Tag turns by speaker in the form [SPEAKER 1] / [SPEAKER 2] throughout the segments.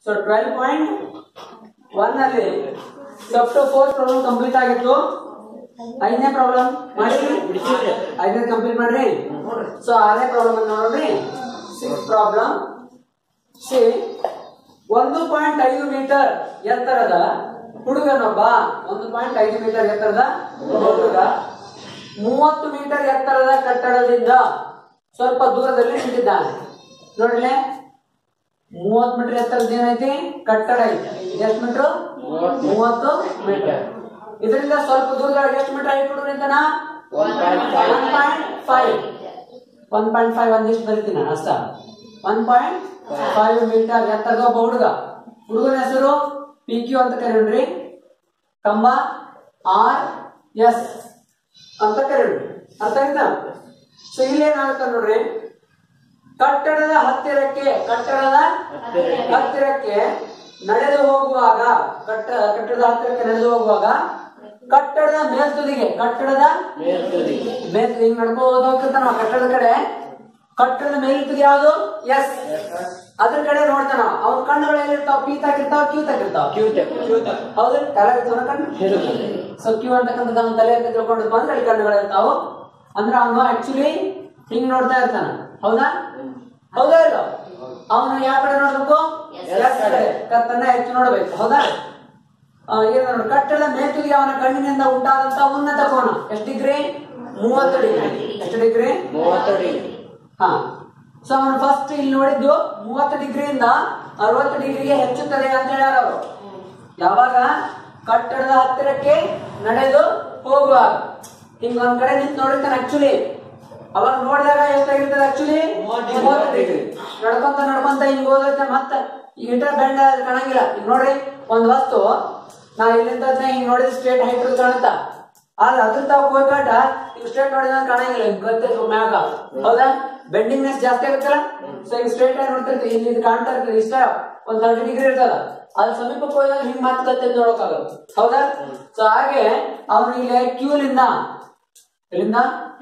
[SPEAKER 1] So twelve point one ಅಲ್ಲಿ sub two fourth problem complete ಆಗಿತ್ತು ಐದನೇ ಪ್ರಾಬ್ಲಮ್ ಮಾಡಿ ಐದನೇ ಕಂಪ್ಲೀಟ್ ಮಾಡ್ರಿ ಸೊ ಆರನೇ ಪ್ರಾಬ್ಲಮ್ ಅನ್ನು ನೋಡ್ರಿ ಸಿಕ್ಸ್ ಪ್ರಾಬ್ಲಮ್ ಸಿ ಒಂದು ಪಾಯಿಂಟ್ ಐದು ಮೀಟರ್ ಎತ್ತರದ ಹುಡುಗನೊಬ್ಬ ಒಂದು ಪಾಯಿಂಟ್ ಐದು ಮೀಟರ್ ಎತ್ತರದ ಹುಡುಗ ಮೂವತ್ತು ಮೀಟರ್ ಎತ್ತರದ ಕಟ್ಟಡದಿಂದ ಸ್ವಲ್ಪ ದೂರದಲ್ಲಿ ನಿಂತಿದ್ದಾನೆ ನೋಡ್ಲೆ ಮೂವತ್ತು ಮೀಟರ್ ಎತ್ತರದ ಏನೈತಿ ಕಟ್ಟಡ ಐತಿ ಎಷ್ಟು ಮೀಟರ್ ಮೂವತ್ತು ಮೀಟರ್ ಇದರಿಂದ ಸ್ವಲ್ಪ ದೂರದೊಳಗೆ ಎಷ್ಟು ಮೀಟರ್ ಹೈಟ್ ಹುಡುಗ ನಿಂತಾನ one point five one point five ಒಂದಿಷ್ಟು ಬರೀತೀನಿ ನಾನು ಅಷ್ಟ ಒನ್ ಪಾಯಿಂಟ್ ಫೈವ್ ಮೀಟರ್ ಎತ್ತರದ ಒಬ್ಬ ಹುಡುಗ ಹುಡುಗನ ಹೆಸರು ಪಿ ಕ್ಯೂ ಅಂತ ಕರೀರಿ ಕಂಬ ಆರ್ ಎಸ್ ಅಂತ ಕರೀರಿ ಅರ್ಥ ಆಯ್ತಾ ಸೊ ಇಲ್ಲಿ ಏನಾಗುತ್ತೆ ನೋಡ್ರಿ ಕಟ್ಟಡದ ಹತ್ತಿರಕ್ಕೆ ಕಟ್ಟಡದ ಹತ್ತಿರಕ್ಕೆ ನಡೆದು ಹೋಗುವಾಗ ಕಟ್ಟ ಕಟ್ಟಡದ ಹತ್ತಿರಕ್ಕೆ ನಡೆದು ಹೋಗುವಾಗ ಕಟ್ಟಡದ ಮೇಲ್ತುದಿಗೆ ಕಟ್ಟಡದ ಮೇಲ್ ಹಿಂಗ್ ನಡ್ಕೊಂಡು ಹೋಗ್ತಿರ್ತಾನ ಅವ ಕಟ್ಟಡದ ಕಡೆ ಕಟ್ಟಡದ ಮೇಲ್ತುದಿ ಯಾವುದು ಎಸ್ ಅದ್ರ ಕಡೆ ನೋಡ್ತಾನ ಅವ್ನ ಕಣ್ಣುಗಳು ಎಲ್ಲಿರ್ತಾವ ಪಿ ತಾಕಿರ್ತಾವ ಕ್ಯೂ ತಾಕಿರ್ತಾವ ಹೌದು ತಲೆ ಇರ್ತಾವ ಕಣ್ಣು ಸೊ ಕ್ಯೂ ಅಂತಕ್ಕಂಥದ್ದು ಅವನ ತಲೆ ಅಂತ ತಿಳ್ಕೊಂಡು ಬಂದ್ರೆ ಅಲ್ಲಿ ಕಣ್ಣುಗಳು ಇರ್ತಾವ ಅಂದ್ರೆ ಅವನು ಆಕ್ಚುಲಿ ಹಿಂಗ್ ನೋಡ್ತಾ ಇರ್ತಾನ ಹೌದಾ ಹೌದಾ ಇಲ್ಲ ಅವನು ಯಾವ ಕಡೆ ನೋಡ್ಬೇಕು ಎಸ್ ಕಡೆ ಕತ್ತನ್ನ ಹೆಚ್ಚು ನೋಡ್ಬೇಕು ಹೌದಾ ಆ, ಏನು ನೋಡು ಕಟ್ಟಡದ ಮೇಲ್ತುದಿಗೆ ಅವನ ಕಣ್ಣಿನಿಂದ ಉಂಟಾದಂತ ಉನ್ನತ ಕೋನ ಎಷ್ಟು ಡಿಗ್ರಿ ಮೂವತ್ತು ಡಿಗ್ರಿ ಎಷ್ಟು ಡಿಗ್ರಿ ಹಾ ಸೊ ಅವನು ಫಸ್ಟ್ ಇಲ್ಲಿ ನೋಡಿದ್ದು ಮೂವತ್ತು ಡಿಗ್ರಿಯಿಂದ ಅರವತ್ತು ಡಿಗ್ರಿಗೆ ಹೆಚ್ಚುತ್ತದೆ ಅಂತ ಹೇಳ್ಯಾರ ಅವರು ಯಾವಾಗ ಕಟ್ಟಡದ ಹತ್ತಿರಕ್ಕೆ ನಡೆದು ಹೋಗುವಾಗ ಹಿಂಗ ಒಂದ್ ಕಡೆ ನಿಂತು ನೋಡಿರ್ತಾನೆ ಆಕ್ಚುಲಿ ಅವಾಗ ನೋಡಿದಾಗ ಎಷ್ಟಾಗಿರ್ತದೆ ಆಕ್ಚುಲಿ ಮೂವತ್ತು ಡಿಗ್ರಿ ನಡ್ಕೊಂತ ನಡ್ಕೊಂತ ಹಿಂಗ್ ಹೋದ್ರೆ ಮತ್ತೆ ಈಗ ಇಟ್ರೆ ಬೆಂಡ ಅದು ಕಾಣಂಗಿಲ್ಲ ಈಗ ನೋಡ್ರಿ ಒಂದ್ ವಸ್ತು ನಾ ಇಲ್ಲಿಂದ ಹಿಂಗ್ ನೋಡಿದ್ರೆ ಸ್ಟ್ರೇಟ್ ಹೈಟ್ ಕಾಣುತ್ತ ಆದ್ರೆ ಅದ್ರ ತಾವ್ ಹೋಗ್ಬೇಡ ಈಗ ಸ್ಟ್ರೇಟ್ ನೋಡಿದ್ರೆ ಕಾಣಂಗಿಲ್ಲ ಹಿಂಗ್ ಗೊತ್ತಿತ್ತು ಮ್ಯಾಗ ಹೌದಾ ಬೆಂಡಿಂಗ್ನೆಸ್ ಜಾಸ್ತಿ ಆಗುತ್ತಲ್ಲ ಸೊ ಈಗ ಸ್ಟ್ರೇಟ್ ಆಗಿ ನೋಡ್ತಿರ್ತೀವಿ ಇಲ್ಲಿ ಇದು ಕಾಣ್ತಾ ಇರ್ತದೆ ಇಷ್ಟ ಒಂದ್ ತರ್ಟಿ ಡಿಗ್ರಿ ಇರ್ತದ ಅದ್ರ ಸಮೀಪಕ್ಕೆ ಹೋದಾಗ ಹಿಂಗ್ ಮತ್ತೆ ಗತ್ತೆ ನೋಡೋಕ್ಕಾಗಲ್ಲ ಹೌದಾ ಸೊ ಹಾಗೆ ಅವ್ನು ಇಲ್ಲಿ ಕ್ಯೂಲಿಂದ ಇಲ್ಲಿಂದ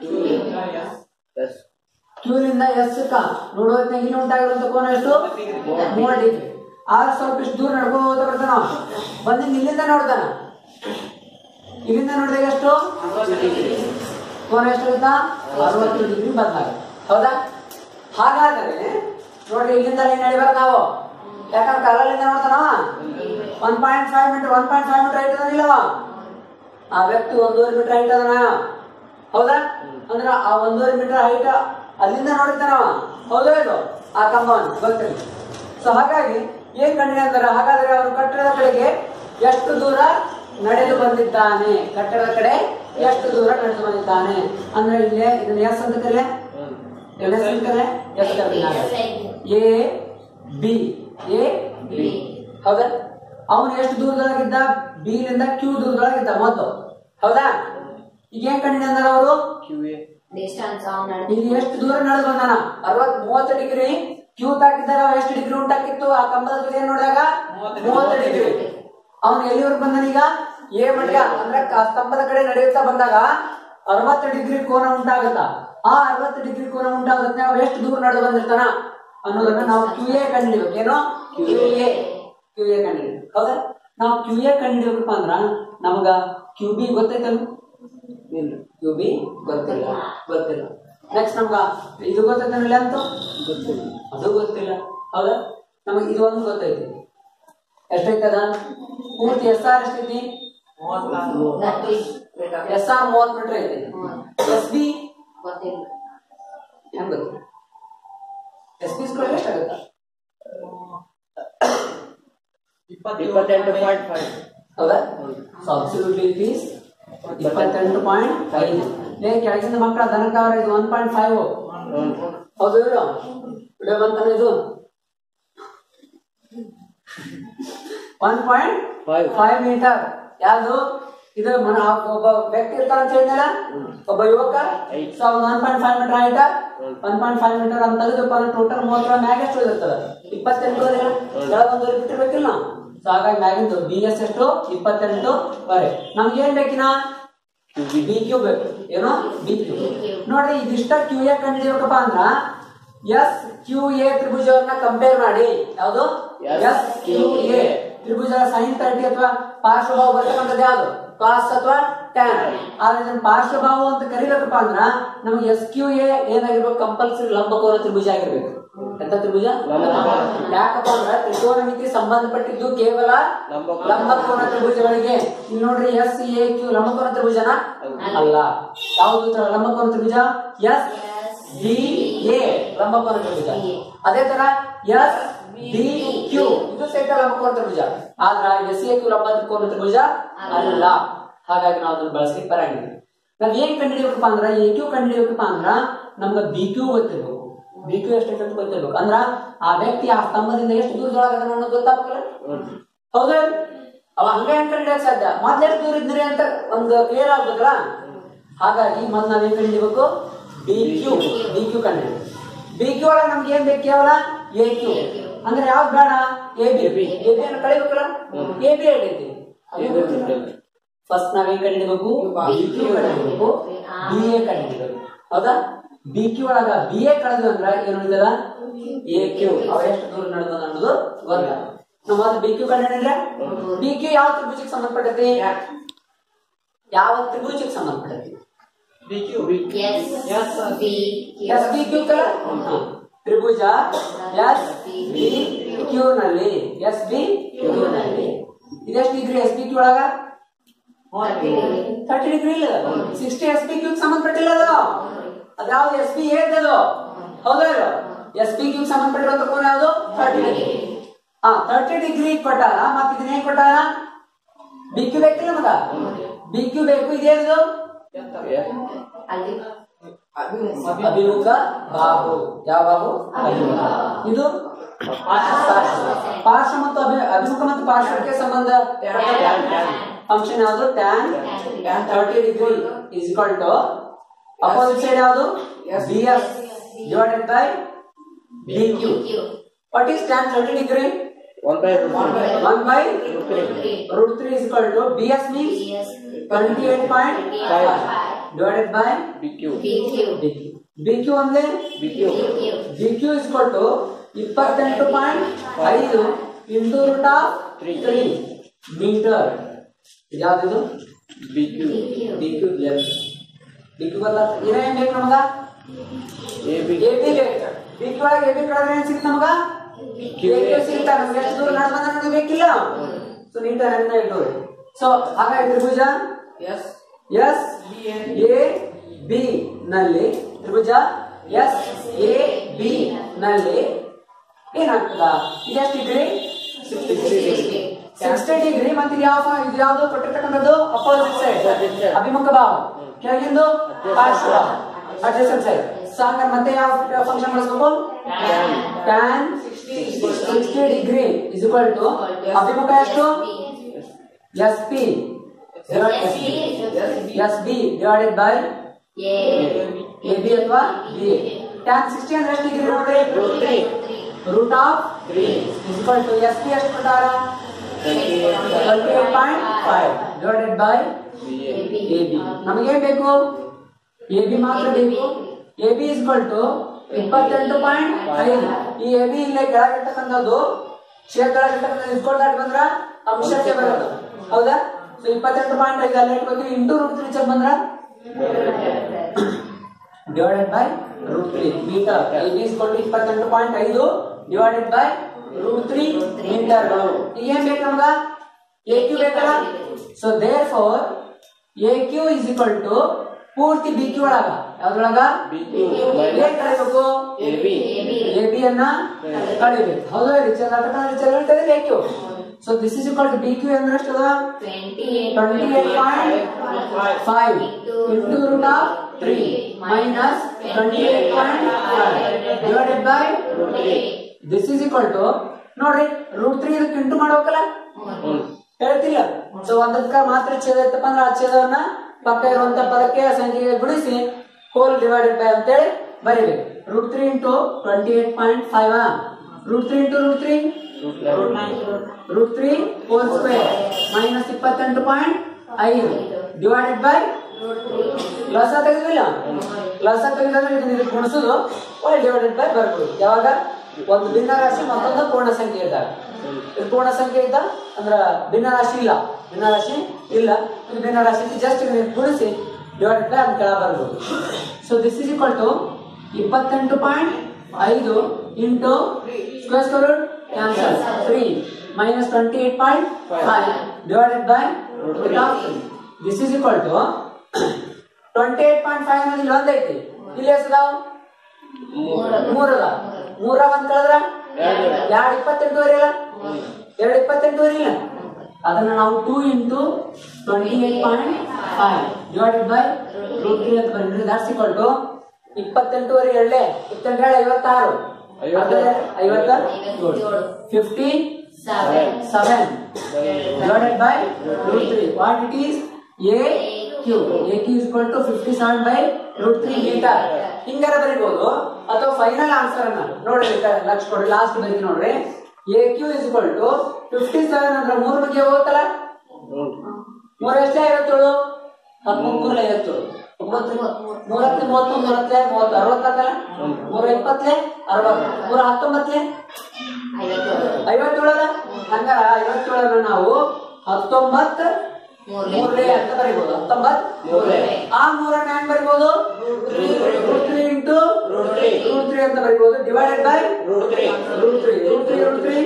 [SPEAKER 1] ಕ್ಯೂಲಿಂದ ಎಸ್ ಕ ನೋಡುವಾಗ ಇಲ್ಲಿ ಉಂಟಾಗಿರುವಂತ ಕೋನ ಎಷ್ಟು ಮೂವತ್ತು ಡಿಗ್ರಿ ಆಗ ಸ್ವಲ್ಪ ಇಷ್ಟು ದೂರ ನಡ್ಕೊಂಡು ಹೋಗ್ತಾ ಬರ್ತಾನ ಅವ. ಬಂದು ಇಲ್ಲಿಂದ ನೋಡ್ತಾನ ಇಲ್ಲಿಂದ ನೋಡಿದಾಗ ಎಷ್ಟು ಕೋನ ಎಷ್ಟು ಆಗುತ್ತಾ ಅರವತ್ತು ಡಿಗ್ರಿ ಬದಲಾಗ ಹೌದಾ ಹಾಗಾದರೆ ನೋಡ್ರಿ ಇಲ್ಲಿಂದ ಏನ್ ನಡಿಬೇಕು ನಾವು ಯಾಕಂದ್ರೆ ಕಲ್ಲಲ್ಲಿಂದ ನೋಡ್ತಾನವ one point five metre one point five metre height ಅದಾನಿಲ್ಲವ ಆ ವ್ಯಕ್ತಿ ಒಂದೂವರೆ ಮೀಟರ್ ಹೈಟ್ ಅದನ ಹೌದಾ ಅಂದ್ರ ಆ ಒಂದೂವರೆ ಮೀಟರ್ ಹೈಟ್ ಅಲ್ಲಿಂದ ನೋಡಿರ್ತಾನವ ಹೌದಾ ಇದು ಆ ಕಂಬವನ್ನು ಗೊತ್ತಿಲ್ಲ ಸೊ ಹಾಗಾಗಿ ಏನ್ ಕಂಡಿದೆ ಅಂತಾರ ಹಾಗಾದ್ರೆ ಅವನು ಕಟ್ಟಡದ ಕಡೆಗೆ ಎಷ್ಟು ದೂರ ನಡೆದು ಬಂದಿದ್ದಾನೆ ಕಟ್ಟಡದ ಕಡೆ ಎಷ್ಟು ದೂರ ನಡೆದು ಬಂದಿದ್ದಾನೆ ಅಂದ್ರೆ ಇಲ್ಲೇ ಇದನ್ನ ಎಸ್ ಅಂತ ಕರೆ ಎಸ್ ಅಂತ ಕರೆ S A B A B ಹೌದಾ ಅವನು ಎಷ್ಟು ದೂರದೊಳಗಿದ್ದ ಬಿ ಲಿಂದ ಕ್ಯೂ ದೂರದೊಳಗಿದ್ದ ಮೊದಲು ಹೌದಾ ಈಗ ಏನ್ ಕಂಡಿದೆ ಅಂದ್ರೆ ಅವರು
[SPEAKER 2] ಡಿಸ್ಟೆನ್ಸ್ ಅವನ
[SPEAKER 1] ಇಲ್ಲಿ ಎಷ್ಟು ದೂರ ನಡೆದು ಬಂದಾನ ಅರವತ್ ಮೂವತ್ತು ಡಿಗ್ರಿ ಕ್ಯೂ ತಾಕಿದ್ದಾಗ ಅವ ಎಷ್ಟು ಡಿಗ್ರಿ ಉಂಟಾಕಿತ್ತು ಆ ಕಂಬದ ತುದಿ ಏನ್ ನೋಡಿದಾಗ ಮೂವತ್ತು ಡಿಗ್ರಿ ಅವನು ಎಲ್ಲಿವರೆಗೆ ಬಂದಾನ ಈಗ ಎ ಮಟ್ಟ ಅಂದ್ರೆ ಆ ಸ್ತಂಭದ ಕಡೆ ನಡೆಯುತ್ತಾ ಬಂದಾಗ ಅರವತ್ತು ಡಿಗ್ರಿ ಕೋನ ಉಂಟಾಗುತ್ತ ಆ ಅರವತ್ತು ಡಿಗ್ರಿ ಕೋನ ಉಂಟಾಗುತ್ತೆ ಅವ ಎಷ್ಟು ದೂರ ನಡೆದು ಬಂದಿರ್ತಾನ ಅನ್ನೋದನ್ನ ನಾವು ಕ್ಯೂ ಎ ಕಂಡಿಡ್ಬೇಕು ಏನೋ ಕ್ಯೂ ಎ ಕ್ಯೂ ಎ ಕಂಡಿಡ್ಬೇಕು ಹೌದಾ ನಾವು ಕ್ಯೂ ಎ ಕಂಡಿಡ್ಬೇಕಪ್ಪ ಅಂದ್ರ ನಮಗ ಕ್ಯೂ ಬಿ ಗೊತ್ತೈತಲ್ಲ ಇಲ್ಲ ಕ್ಯೂ ಬಿ ಗೊತ್ತಿಲ್ಲ ಗೊತ್ತಿಲ್ಲ ನೆಕ್ಸ್ಟ್ ನಮ್ಗ ಇದು ಗೊತ್ತೈತಲ್ಲ ಅಂತ ಗೊತ್ತಿಲ್ಲ ಅದು ಗೊತ್ತಿಲ್ಲ ಹೌದಾ ನಮಗೆ ಇದು ಒಂದು ಗೊತ್ತೈತಿ ಎಷ್ಟೈತದ ಪೂರ್ತಿ ಎಸ್ ಆರ್ ಎಷ್ಟೈತಿ ಎಸ್ ಆರ್ ಮೂವತ್ ಮೀಟರ್ ಐತಿ ಎಸ್ ಬಿ
[SPEAKER 2] ಗೊತ್ತಿಲ್ಲ
[SPEAKER 1] ಹೆಂಗ್ ಗೊತ್ತು ಎಸ್ ಬಿ ಸ್ಕ್ವೇರ್ ಎಷ್ಟಾಗುತ್ತ
[SPEAKER 3] ಇಪ್ಪತ್ತೆಂಟು ಪಾಯಿಂಟ್ ಫೈವ್
[SPEAKER 1] ಹೌದಾ ಸೊ ಅಬ್ಸಲ್ಯೂಟ್ಲಿ ಇಟ್ ಈಸ್ ಇಪ್ಪತ್ತೆಂಟು ಪಾಯಿಂಟ್ ಐದು ಲೇ ಕೆಳಗಿನ ಮಕ್ಕಳ ದನಕಾವರ ಇದು ಒನ್ ಪಾಯಿಂಟ್ ಫೈವ್ ಹೌದು ಇವರು ವಿಡಿಯೋ ಬಂತಾನೆ ಇದು one point
[SPEAKER 3] Five.
[SPEAKER 1] Five metre ಯಾವುದು ಇದು ಮನ ಒಬ್ಬ ವ್ಯಕ್ತಿ ಇರ್ತಾನೆ ಅಂತ ಹೇಳಿದ್ನಲ್ಲ ಒಬ್ಬ ಯುವಕ
[SPEAKER 3] Eight.
[SPEAKER 1] ಸೊ ಅವ್ನು one point five metre height one point five metre ಅಂತ ತೆಗೆದಪ್ಪ ಅಂದ್ರೆ ಟೋಟಲ್ ಮೂವತ್ತರ ಮ್ಯಾಗ ಎಷ್ಟು ಇರ್ತದೆ ಇಪ್ಪತ್ತೆಂಟು ಕೆಳಗೊಂದು ಬಿಟ್ಟಿರ್ಬೇಕಿಲ್ಲ ನಾವು ಸೊ ಹಾಗಾಗಿ ಮ್ಯಾಗಿಂದು ಬಿ ಎಸ್ ಎಷ್ಟು ಇಪ್ಪತ್ತೆಂಟು ವರೆ ನಮ್ಗೆ ಏನ್ ಬೇಕಿನ ಬಿ ಕ್ಯೂ ಬೇಕು ಏನೋ ಬಿ ಕ್ಯೂ ನೋಡ್ರಿ ಇದಿಷ್ಟ ಕ್ಯೂ ಎ ಕಂಡು ಹಿಡಿಬೇಕಪ್ಪ ಅಂದ್ರ ಎಸ್ ಕ್ಯೂ ಎ ತ್ರಿಭುಜವನ್ನ ಕಂಪೇರ್ ಮಾಡಿ ಯಾವುದು
[SPEAKER 3] Yes,
[SPEAKER 1] ಎಸ್ ಕ್ಯೂ ಎ ತ್ರಿಭುಜ ಸೈನ್ ತರ್ಟಿ ಅಥವಾ ಪಾರ್ಶ್ವಭಾವ ಬರ್ತಕ್ಕಂಥದ್ದು ಯಾವುದು ಕಾಸ್ ಅಥವಾ ಟ್ಯಾನ್ ಆದ್ರೆ ಇದನ್ನ ಪಾರ್ಶ್ವಭಾವ ಅಂತ ಕರಿಬೇಕಪ್ಪ ಅಂದ್ರ ನಮ್ಗೆ ಎಸ್ ಕ್ಯೂ ಎ ಏನಾಗಿರ್ಬೇಕು ಕಂಪಲ್ಸರಿ ಲಂಬಕೋನ ತ್ರಿಭುಜ ಆಗಿರ್ಬೇಕು ಎಂತ ತ್ರಿಭುಜ
[SPEAKER 3] ಲಂಬಕೋನ.
[SPEAKER 1] ಯಾಕಪ್ಪ ಅಂದ್ರೆ ತ್ರಿಕೋನಮಿತಿ ಸಂಬಂಧಪಟ್ಟಿದ್ದು ಕೇವಲ
[SPEAKER 3] ಲಂಬಕೋನ.
[SPEAKER 1] ಲಂಬಕೋನ ತ್ರಿಭುಜಗಳಿಗೆ ಇಲ್ಲಿ ನೋಡ್ರಿ ಎಸ್ ಎ ಕ್ಯೂ ಲಂಬಕೋನ ತ್ರಿಭುಜನ ಅಲ್ಲ ಯಾವುದು ತರ ಲಂಬಕೋನ ತ್ರಿಭುಜ ಎಸ್ ಡಿ ಎ ಲಂಬಕೋನ ತ್ರಿಭುಜ ಅದೇ ತರ ಎಸ್ ಡಿ ಕ್ಯೂ ಇದು ಸಹಿತ ಲಂಬಕೋನ ತ್ರಿಭುಜ ಆದ್ರ ಎಸ್ ಎ ಕ್ಯೂ ಲಂಬಕೋನ ತ್ರಿಭುಜ ಅಲ್ಲ ಹಾಗಾಗಿ ನಾವು ಅದನ್ನ ಬಳಸ್ಲಿಕ್ಕೆ ಬರಂಗಿಲ್ಲ ನಾವ್ ಏನ್ ಕಂಡುಹಿಡಿಬೇಕಪ್ಪ ಅಂದ್ರ ಎ ಕ್ಯೂ ಕಂಡುಹಿಡಿಬೇಕಪ್ಪ ಅಂದ್ರ ನಮ್ಗ ಬಿ ಕ್ಯೂ ಗೊತ್ತಿರ್ಬೇಕು ಬಿ ಕ್ಯೂ ಎಷ್ಟೈತೆ ಅಂತ ಗೊತ್ತಿರ್ಬೇಕು ಅಂದ್ರ ಆ ವ್ಯಕ್ತಿ ಆ ಸ್ತಂಭದಿಂದ ಎಷ್ಟು ದೂರದೊಳಗದ ಅನ್ನೋದು ಗೊತ್ತಾಗ್ಬೇಕಲ್ಲ ಹೌದಾ ಅವ ಹಂಗ ಹೆಂಗ್ ಕಂಡಿಡಕ್ ಸಾಧ್ಯ ಮೊದ್ಲು ಎಷ್ಟು ದೂರ ಇದ್ರಿ ಅಂತ ಒಂದು ಕ್ಲಿಯರ್ ಆಗ್ಬೇಕಲ್ಲ ಹಾಗಾಗಿ ಮೊದ್ಲು ನಾವೇನ್ ಕಂಡಿಡ್ಬೇಕು ಬಿ ಕ್ಯೂ ಬಿ ಕ್ಯೂ ಕಂಡು ಬಿ ಕ್ಯೂ ಒಳಗೆ ನಮ್ಗೆ ಏನ್ ಬೇಕು ಕೇವಲ ಎ ಕ್ಯೂ ಅಂದ್ರೆ ಯಾವ್ದು ಬೇಡ ಎ ಬಿ ಎ ಬಿ ಅನ್ನು ಕಳಿಬೇಕಲ್ಲ ಎ ಬಿ ಐತಿ ಫಸ್ಟ್ ನಾವೇನ್ ಕಂಡಿಡ್ಬೇಕು ಬಿ ಕ್ಯೂ ಕಂಡಿಡ್ಬೇಕು ಬಿ ಎ ಕಂಡಿಡ್ಬೇಕು ಹೌದಾ ಬಿ ಕ್ಯೂ ಒಳಗ ಬಿ ಎ ಕಳೆದು ಅಂದ್ರ ಏನ್ ಉಳಿದದ ಎ ಕ್ಯೂ ಅವ ಎಷ್ಟು ದೂರ ನಡೆದ ಅನ್ನೋದು ಗೊತ್ತ ನಾವು ಮೊದಲು ಬಿ ಕ್ಯೂ ಕಂಡಿಡಿದ್ರೆ ಬಿ ಕ್ಯೂ ಯಾವ ತ್ರಿಭುಜಕ್ಕೆ ಸಂಬಂಧಪಟ್ಟೈತಿ ಯಾವ ತ್ರಿಭುಜಕ್ಕೆ ಸಂಬಂಧಪಟ್ಟೈತಿ
[SPEAKER 2] S B
[SPEAKER 1] S B Q ಕಲ ತ್ರಿಭುಜ ಎಸ್ ಬಿ ಕ್ಯೂ ನಲ್ಲಿ ಎಸ್ ಬಿ ಕ್ಯೂ ನಲ್ಲಿ ಇದೆಷ್ಟು ಡಿಗ್ರಿ ಎಸ್ ಬಿ ಕ್ಯೂ ಒಳಗ ಥರ್ಟಿ ಡಿಗ್ರಿ ಇಲ್ಲ ಸಿಕ್ಸ್ಟಿ ಎಸ್ ಪಿ ಕ್ಯೂಬ್ ಸಂಬಂಧಪಟ್ಟಿಲ್ಲ ಅದು ಅದ್ಯಾವ್ದು ಎಸ್ ಪಿ ಅದು ಹೌದಾ ಇಲ್ಲ ಎಸ್ ಪಿ ಕ್ಯೂಬ್ ಸಂಬಂಧಪಟ್ಟಿರೋ ಕೋನ ಯಾವುದು ಥರ್ಟಿ ಡಿಗ್ರಿ ಹಾ ಥರ್ಟಿ ಡಿಗ್ರಿ ಕೊಟ್ಟಾರ ಮತ್ತೆ ಇದನ್ನ ಏನ್ ಕೊಟ್ಟಾರ ಬಿ ಕ್ಯೂ ಬೇಕಿಲ್ಲ ಮಗ ಬಿ ಕ್ಯೂ ಬೇಕು ಇದೇನಿದು
[SPEAKER 2] ಅಲ್ಲಿ
[SPEAKER 1] ಅಭಿಮುಖ ಬಾಹು ಯಾವ ಬಾಹು ಅಭಿಮುಖ ಇದು ಪಾರ್ಶ್ವ ಮತ್ತು ಅಭಿ ಅಭಿಮುಖ ಮತ್ತು ಪಾರ್ಶ್ವಕ್ಕೆ ಸಂಬಂಧ ಫಂಕ್ಷನ್ ಯಾವುದು tan thirty degree is equal to opposite side ಯಾವುದು B S divided by B Q what is tan thirty degree
[SPEAKER 3] One by
[SPEAKER 1] one by root three is equal to B S means twenty eight point five divided by
[SPEAKER 3] BQ.
[SPEAKER 1] B Q B Q ಅಂದ್ರೆ
[SPEAKER 3] BQ.
[SPEAKER 1] B Q is to ಇಪ್ಪತ್ತೆಂಟು point ಐದು into root of three meter ಯಾವ್ದು
[SPEAKER 3] BQ.
[SPEAKER 1] B Q S B Q ಗೊತ್ತಾಗ್ತದೆ ಏನೇನ್ ಬೇಕು ನಮಗ
[SPEAKER 3] AB.
[SPEAKER 1] A B ಬೇಕು B Q ಒಳಗೆ ಎ ಬಿ ಕಳೆದ್ರೆ ಏನ್ ಸಿಗುತ್ತೆ ನಮಗ ಎ ಕ್ಯೂ ಸಿಗ್ತಾ ನಮ್ಗೆ ಎಷ್ಟು ದೂರ ನಡ್ದು ಬಂದ ನಮ್ಗೆ ಬೇಕಿಲ್ಲ ಸೊ ನೀಟಾಗಿ ನೆನ್ನೆ ಇಟ್ಟುರಿ ಸೊ ಹಾಗಾಗಿ ತ್ರಿಭುಜ
[SPEAKER 3] Yes.
[SPEAKER 1] ಎಸ್ ಎ ಬಿ ನಲ್ಲಿ ತ್ರಿಭುಜ ಎಸ್ ಎ ಬಿ ನಲ್ಲಿ ಏನಾಗ್ತದ ಇದೆಷ್ಟು ಡಿಗ್ರಿ ಸಿಕ್ಸ್ಟಿ ಡಿಗ್ರಿ ಮತ್ತೆ ಇದು ಯಾವ ಇದು ಯಾವ್ದು ಕೊಟ್ಟಿರ್ತಕ್ಕಂಥದ್ದು ಅಪೋಸಿಟ್ ಸೈಡ್ ಅಭಿಮುಖ ಭಾವ ಕೆಳಗಿಂದು ಪಾರ್ಶ್ವ ಅಡ್ಜಸೆಂಟ್ ಸೈಡ್ ಸೊ ಹಂಗಾರೆ ಮತ್ತೆ ಯಾವ ಫಂಕ್ಷನ್ ಬಳಸ್ಬೇಕು tan sixty degree is equal to ಅಭಿಮುಖ ಎಷ್ಟು S P S B divided by A B ಅಥವಾ ಬಿ ಟ್ಯಾನ್ ಸಿಕ್ಸ್ಟಿ ಅಂದ್ರೆ ಎಷ್ಟು ಡಿಗ್ರಿ ನೋಡ್ರಿ root of equal to S P ಎಷ್ಟು ಕೊಟ್ಟಾರ twenty eight point five divided by A B ನಮಗೇನ್ ಬೇಕು ಎ ಬಿ ಮಾತ್ರ ಬೇಕು ಎ ಬಿ ಇಸ್ಕೊಲ್ ಟು ಇಪ್ಪತ್ತೆಂಟು ಪಾಯಿಂಟ್ ಐದು ಈ ಎ ಬಿ ಇಲ್ಲೇ ಕೆಳಗಿರ್ತಕ್ಕಂಥದ್ದು ಶೇರ್ ಕೆಳಗಿರ್ತಕ್ಕಂಥದ್ದು ಇಸ್ಕೊಲ್ ದಾಟಿ ಬಂದ್ರ ಅಂಶಕ್ಕೆ ಬರೋದು ಹೌದಾ ಸೊ ಇಪ್ಪತ್ತೆಂಟು ಪಾಯಿಂಟ್ ಐದು ಅಲ್ಲಿ ಇಟ್ಬೇಕು ಇಂಟು ರೂಟ್ ತ್ರೀ ಚೆಕ್ ಬಂದ್ರ divided by root three meter A B is equal to ಇಪ್ಪತ್ತೆಂಟು ಪಾಯಿಂಟ್ ಐದು ಡಿವೈಡೆಡ್ ಬೈ ರೂಟ್ ತ್ರೀ ಮೀಟರ್ಗಳು ಈಗ ಏನ್ ಬೇಕು ನಮ್ಗ ಎ ಕ್ಯೂ ಬೇಕಲ್ಲ so therefore A Q is equal to ಪೂರ್ತಿ ಬಿ ಕ್ಯೂ ಒಳಗ ಯಾವ್ದ್ರೊಳಗ
[SPEAKER 3] BQ.
[SPEAKER 1] ಏನ್ ಕಳಿಬೇಕು
[SPEAKER 3] AB.
[SPEAKER 1] ಎ ಬಿ ಅನ್ನ ಕಳಿಬೇಕು ಹೌದು ರಿಚಲ್ ರಿಚಲ್ A Q so this is equal to B Q ಅಂದ್ರೆ ಎಷ್ಟು ಅದ twenty eight point five into root of three minus twenty eight point five divided by this is equal to ನೋಡ್ರಿ root three ಇದಕ್ಕೆ ಇಂಟು ಮಾಡ್ಬೇಕಲ್ಲ ಹೇಳ್ತಿಲ್ಲ so ಒಂದಕ್ಕ ಮಾತ್ರ ಛೇದ ಇತ್ತಪ್ಪ ಅಂದ್ರೆ ಆ ಛೇದವನ್ನ ಪಕ್ಕ ಇರುವಂತ ಪದಕ್ಕೆ ಆ ಸಂಖ್ಯೆಗೆ ಗುಣಿಸಿ ಹೋಲ್ ಡಿವೈಡೆಡ್ ಬೈ ಅಂತೇಳಿ ಬರೀಬೇಕು root three into twenty eight point five root three into root three root three whole square minus ಇಪ್ಪತ್ತೆಂಟು ಪಾಯಿಂಟ್ ಐದು ಡಿವೈಡೆಡ್ ಬೈ ಲಸ ತೆಗೆದಿಲ್ಲ ಲಸ ತೆಗೆದ್ರೆ ಇದನ್ನ ಇದಕ್ಕೆ ಗುಣಿಸೋದು ಒಳ್ಳೆ ಡಿವೈಡೆಡ್ ಬೈ ಬರ್ಬೋದು ಯಾವಾಗ ಒಂದು ಭಿನ್ನ ರಾಶಿ ಮತ್ತೊಂದು ಪೂರ್ಣ ಸಂಖ್ಯೆ ಇದ್ದಾಗ ಇದು ಪೂರ್ಣ ಸಂಖ್ಯೆ ಇದ್ದ ಅಂದ್ರ ಭಿನ್ನ ರಾಶಿ ಇಲ್ಲ ಭಿನ್ನ ರಾಶಿ ಇಲ್ಲ ಇದು ಭಿನ್ನ ರಾಶಿ ಜಸ್ಟ್ ಗುಣಿಸಿ ಡಿವೈಡೆಡ್ ಬೈ ಅದನ್ನ ಕೆಳ ಬರ್ಬೋದು so this is equal to ಇಪ್ಪತ್ತೆಂಟು ಪಾಯಿಂಟ್ ಐದು into square square root cancel three minus twenty eight point five divided by root of three this is equal to twenty eight point five ಅನ್ನೋದು ಇಲ್ಲಿ ಒಂದೈತಿ ಇಲ್ಲಿ ಎಷ್ಟದಾವ ಮೂರ್ ಅದ ಮೂರ ಒಂದ್ ಕಳೆದ್ರ ಎರಡು ಇಪ್ಪತ್ತೆಂಟುವರೆ ಇಲ್ಲ ಎರಡು ಇಪ್ಪತ್ತೆಂಟುವರೆ ಇಲ್ಲ ಅದನ್ನ ನಾವು two into twenty eight point five divided by root three ಅಂತ ಬಂದ್ರೆ ದಾಟ್ಸ್ ಈಕ್ವಲ್ ಟು ಇಪ್ಪತ್ತೆಂಟುವರೆ ಎರಡೇ ಇಪ್ಪತ್ತೆಂಟು ಏಳು ಐವತ್ತಾರು ಐವತ್ತ fifty
[SPEAKER 2] Seven.
[SPEAKER 1] seven divided by root 3. What it is? A Q. A Q is equal to 57 by root 3 meter. ಹಿಂಗಾರ ಬರಿಬಹುದು ಅಥವಾ ಫೈನಲ್ ಆನ್ಸರ್ ಅನ್ನ ನೋಡ್ರಿ ಕ- ಲಕ್ಷ ಕೊಡ್ರಿ ಲಾಸ್ಟ್ ಬರೀತಿ ನೋಡ್ರಿ A Q is equal to fifty seven ಅಂದ್ರೆ ಮೂರ್ ಬಗ್ಗೆ ಹೋಗುತ್ತಲ್ಲ ಮೂರ ಎಷ್ಟೇ ಐವತ್ತೇಳು ಹದಿಮೂರು ಮೂರ ಐವತ್ತೇಳು ಒಂಬತ್ತು ಮೂರತ್ತೆ ಮೂವತ್ತು ಮೂರತ್ತೆ ಮೂವತ್ತು ಅರವತ್ತಾಗಲ್ಲ ಮೂರ ಇಪ್ಪತ್ತಲೆ ಅರವತ್ತು ಮೂರ ಹತ್ತೊಂಬತ್ತಲೆ ಐವತ್ತೇಳಲ್ಲ ಹಂಗಾರ ಐವತ್ತೇಳನ್ನ ನಾವು ಹತ್ತೊಂಬತ್ ಮೂರನೇ ಅಂತ ಬರಿಬಹುದು ಹತ್ತೊಂಬತ್ ಮೂರನೇ ಆ ಮೂರನ್ನ ಹೆಂಗ್ ಬರಿಬಹುದು root three into root three ಅಂತ ಬರಿಬಹುದು divided by root three root three root three root three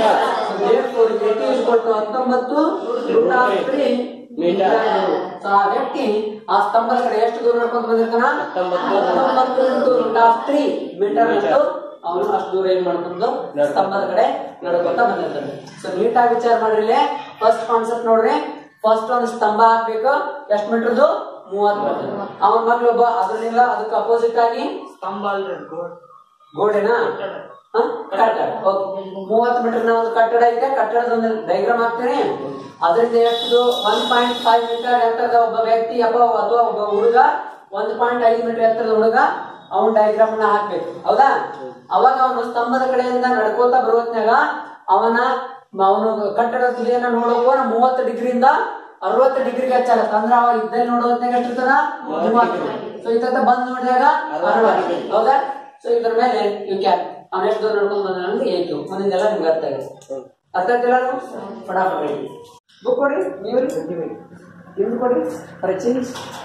[SPEAKER 1] ಹತ್ತೊಂಬತ್ತು root of three
[SPEAKER 3] meter.
[SPEAKER 1] So ಆ ವ್ಯಕ್ತಿ ಆ ಸ್ತಂಭದ ಕಡೆ ಎಷ್ಟು ದೂರ ನಡ್ಕೊಂತ ಬಂದಿರ್ತಾನ
[SPEAKER 3] ಹತ್ತೊಂಬತ್ತು.
[SPEAKER 1] ಹತ್ತೊಂಬತ್ತು into root of three meter ಅಷ್ಟು ಅವನು ಅಷ್ಟು ದೂರ ಏನ್ ಮಾಡ್ಕೊಂಡು ಸ್ತಂಭದ ಕಡೆ ನಡ್ಕೊಂತ ಬಂದಿರ್ತಾನೆ ಸೊ ನೀಟಾಗಿ ವಿಚಾರ ಮಾಡ್ರಿ ಇಲ್ಲಿ ಫಸ್ಟ್ ಕಾನ್ಸೆಪ್ಟ್ ನೋಡ್ರಿ ಫಸ್ಟ್ ಒಂದು ಸ್ತಂಭ ಹಾಕ್ಬೇಕು ಎಷ್ಟು ಮೀಟರ್ದು ಮೂವತ್ತು ಮೀಟರ್ ಅವನ ಮಗ್ಳು ಒಬ್ಬ ಅದ್ರಲ್ಲಿಲ್ಲ ಅದಕ್ಕೆ ಅಪೋಸಿಟ್ ಆಗಿ
[SPEAKER 4] ಸ್ತಂಭ ಅಲ್ರಿ ಗೋಡ್
[SPEAKER 1] ಗೋಡೆನಾ ಹ? ಕಟ್ಟಡ ಓಕೆ ಮೂವತ್ತು ಮೀಟರ್ ಒಂದು ಕಟ್ಟಡ ಇದೆ ಕಟ್ಟಡದ ಒಂದು ಡೈಗ್ರಾಮ್ ಹಾಕ್ತೀನಿ ಅದರಿಂದ ಎಷ್ಟು ಒನ್ ಪಾಯಿಂಟ್ ಫೈವ್ ಮೀಟರ್ ಎತ್ತರದ ಒಬ್ಬ ವ್ಯಕ್ತಿ ಅಥವಾ ಅಥವಾ ಒಬ್ಬ ಹುಡುಗ ಒಂದು ಪಾಯಿಂಟ್ ಐದು ಮೀಟರ್ ಎತ್ತರದ ಹುಡುಗ ಅವನ ಡೈಗ್ರಾಮ್ ನ ಹಾಕ್ಬೇಕು ಹೌದಾ ಅವಾಗ ಅವನು ಸ್ತಂಭದ ಕಡೆಯಿಂದ ನಡ್ಕೋತಾ ಬರುವತ್ನಾಗ ಅವನ ಅವನು ಕಟ್ಟಡದ ತುದಿಯನ್ನ ನೋಡೋಕು ಮೂವತ್ತು ಡಿಗ್ರಿಯಿಂದ ಅರವತ್ತು ಡಿಗ್ರಿಗೆ ಹಚ್ಚಾಗತ್ತ ಅಂದ್ರೆ ಅವ ಇದ್ದಲ್ಲಿ ನೋಡೋತ್ನಾಗ ಎಷ್ಟಿರ್ತದ ಮೂವತ್ತು ಸೊ ಇತ್ತ ಬಂದ್ ನೋಡಿದಾಗ ಅರವತ್ತು ಹೌದಾ ಸೊ ಇದ್ರ ಮೇಲೆ ಯು ಕ್ಯಾನ್ ಅವ್ನು ಎಷ್ಟು ದೂರ ನಡ್ಕೊಂಡು ಬಂದ ಅಂದ್ರೆ ಏಕೆ ಮುಂದಿಂದೆಲ್ಲ ನಿಮ್ಗೆ ಅರ್ಥ ಆಗಿದೆ ಅರ್ಥ ಆಗ್ತಿಲ್ಲ ಫಟಾಫಟ್ ಬುಕ್ ಕೊಡ್ರಿ ನೀವು ನಿಮ್ದು ಕೊಡ್ರಿ for change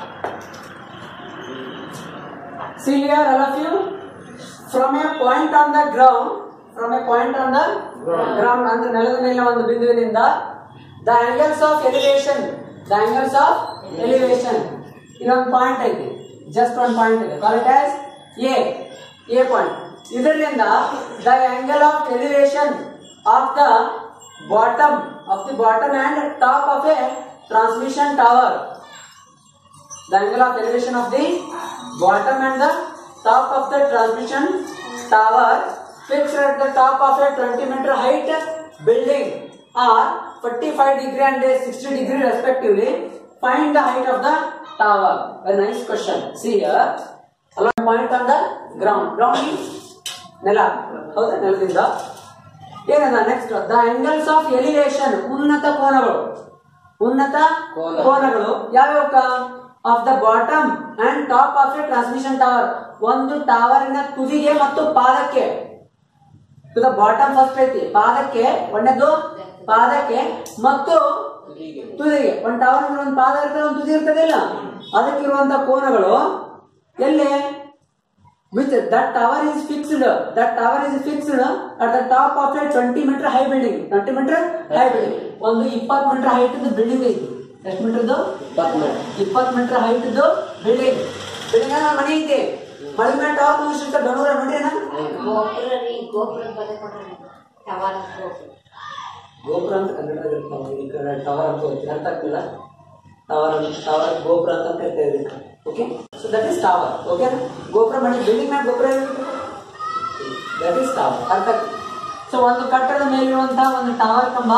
[SPEAKER 1] See here, all of you, from a point on the ground, from a point on the ground, ಅಂದ್ರೆ ನೆಲದ ಮೇಲೆ ಒಂದು ಬಿಂದುವಿನಿಂದ the angles of elevation, the angles of elevation, ಇದೊಂದು ಪಾಯಿಂಟ್ ಐತಿ ಜಸ್ಟ್ ಒಂದು ಪಾಯಿಂಟ್ ಇದೆ call it as A A point ಇದರಿಂದ the angle of elevation of the bottom of the bottom and top of a transmission tower the angle of elevation of the bottom and the top of the transmission tower fixed at the top of a 20 meter height building are 45 degree and 60 degree respectively find the height of the tower a nice question see here along point on the ground ground means ನೆಲ ಹೌದಾ ನೆಲದಿಂದ ಏನದ next the angles of elevation ಉನ್ನತ ಕೋನಗಳು ಉನ್ನತ
[SPEAKER 3] ಕೋನ.
[SPEAKER 1] ಕೋನಗಳು ಯಾವ್ಯಾವ of the bottom and top of a transmission tower ಒಂದು ಟವರಿನ ತುದಿಗೆ ಮತ್ತು ಪಾದಕ್ಕೆ ಟು ದ ಬಾಟಮ್ ಫಸ್ಟ್ ಐತಿ ಪಾದಕ್ಕೆ ಒಂದನೇದು ಪಾದಕ್ಕೆ ಮತ್ತು ತುದಿಗೆ ಒಂದು ಟವರ್ ಒಂದು ಪಾದ ಇರ್ತದೆ ಒಂದು ತುದಿ ಇರ್ತದೆ ಇಲ್ಲ ಅದಕ್ಕಿರುವಂತ ಕೋನಗಳು ಎಲ್ಲಿ with that tower is fixed that tower is fixed at the top of a twenty meter high building twenty meter high building ಒಂದು ಇಪ್ಪತ್ತು ಮೀಟರ್ ಹೈಟ್ ಬಿಲ್ಡಿಂಗ್ ಐತಿ ಎಷ್ಟು ಮೀಟರ್ದು
[SPEAKER 3] ಇಪ್ಪತ್ತು ಮೀಟರ್
[SPEAKER 1] ಇಪ್ಪತ್ತು ಮೀಟರ್ ಹೈಟ್ ಬಿಲ್ಡಿಂಗ್ ಬಿಲ್ಡಿಂಗ್ ಮನೆ ಐತಿ ಮಳೆ ಮೇಲೆ ಟಾಪ್ ಮುಗಿಸಿರ್ತಾರೆ ಬೆಂಗಳೂರ ನೋಡ್ರಿ
[SPEAKER 2] ಗೋಪುರ ರೀ ಗೋಪುರದ ಬಗ್ಗೆ ಕೊಡ್ರಿ ಟವರ್ ಗೋಪುರ
[SPEAKER 1] ಗೋಪುರ ಅಂತ ಕನ್ನಡದಾಗ ಇರ್ತಾವ ಈ ಕಡೆ ಟವರ್ ಅಂತ ಹೋಗ್ತೀವಿ ಅರ್ಥ ಆಗ್ತಿಲ್ಲ ಟವರ್ ಟವರ್ ಗೋಪುರ ಅಂತ ಕರಿತಾ ಇದ್ದೀವಿ okay so that is tower okay ಗೋಪುರ ಮಾಡಿ ಬಿಲ್ಡಿಂಗ್ ಮೇಲೆ ಗೋಪುರ ದಟ್ ಇಸ್ ಟವರ್ ಅರ್ಥ ಸೊ ಒಂದು ಕಟ್ಟಡದ ಮೇಲಿರುವಂತಹ ಒಂದು ಟವರ್ ಕಂಬ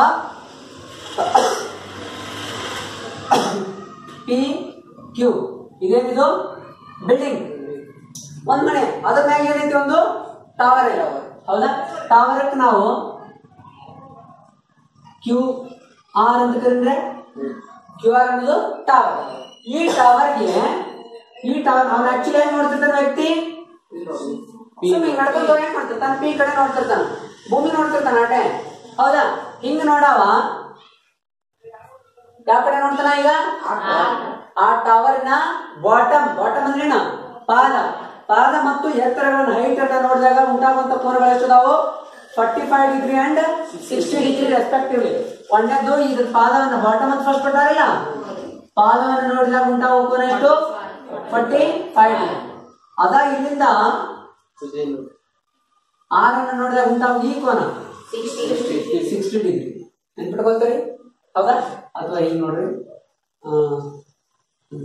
[SPEAKER 1] ಪಿ ಕ್ಯೂ ಇದೇನಿದು ಬಿಲ್ಡಿಂಗ್ ಒಂದ್ ಮನೆ ಅದ್ರ ಮ್ಯಾಗ ಏನೈತಿ ಒಂದು ಟವರ್ ಇದೆ ಹೌದಾ ಟವರ್ಕ್ ನಾವು ಕ್ಯೂ ಆರ್ ಅಂತ ಕರೆದ್ರೆ ಕ್ಯೂ ಆರ್ ಅನ್ನೋದು ಟವರ್ ಈ ಟವರ್ಗೆ ಈ ಟವರ್ ಅವ್ನು ಆಕ್ಚುಲಿ ಏನ್ ನೋಡ್ತಿರ್ತಾನೆ ವ್ಯಕ್ತಿ ಸುಮ್ಮನೆ ನಡ್ಕೊಂಡು ಏನ್ ಮಾಡ್ತಿರ್ತಾನೆ ಪಿ ಕಡೆ ನೋಡ್ತಿರ್ತಾನ ಭೂಮಿ ನೋಡ್ತಿರ್ತಾನ ಆಟೆ ಹೌದಾ ಹಿಂಗ್ ನೋಡವ ಯಾವ ಕಡೆ ನೋಡ್ತಾನ ಈಗ ಆ ಟವರ್ ನ ಬಾಟಮ್ ಬಾಟಮ್ ಅಂದ್ರೇನ ಪಾದ ಪಾದ ಮತ್ತು ಎತ್ತರಗಳನ್ನು ಹೈಟ್ ಅನ್ನ ನೋಡಿದಾಗ ಉಂಟಾಗುವಂತ ಕೋನಗಳು ಎಷ್ಟಿದಾವು forty five degree and sixty degree respectively ಒಂದನೇದು ಇದ್ರ ಪಾದವನ್ನು ಬಾಟಮ್ ಅಂತ ಫಸ್ಟ್ ಕೊಟ್ಟಾರಲ್ಲ ಪಾದವನ್ನು ನೋಡಿದಾಗ ಉಂಟಾಗುವ ಕೋನ ಎಷ್ಟು ಫಾರ್ಟಿ ಫೈವ್ ಅದ ಇಲ್ಲಿಂದ ಆರನ್ನು ನೋಡಿದಾಗ ಉಂಟಾಗುವ ಈ ಕೋನ ಸಿಕ್ಸ್ಟಿ ಡಿಗ್ರಿ ನೆನ್ಪಿಟ್ಕೊಳ್ತೀರಿ ಹೌದಾ ಅಥವಾ ಈಗ ನೋಡ್ರಿ ಆ, ಹ್ಮ್.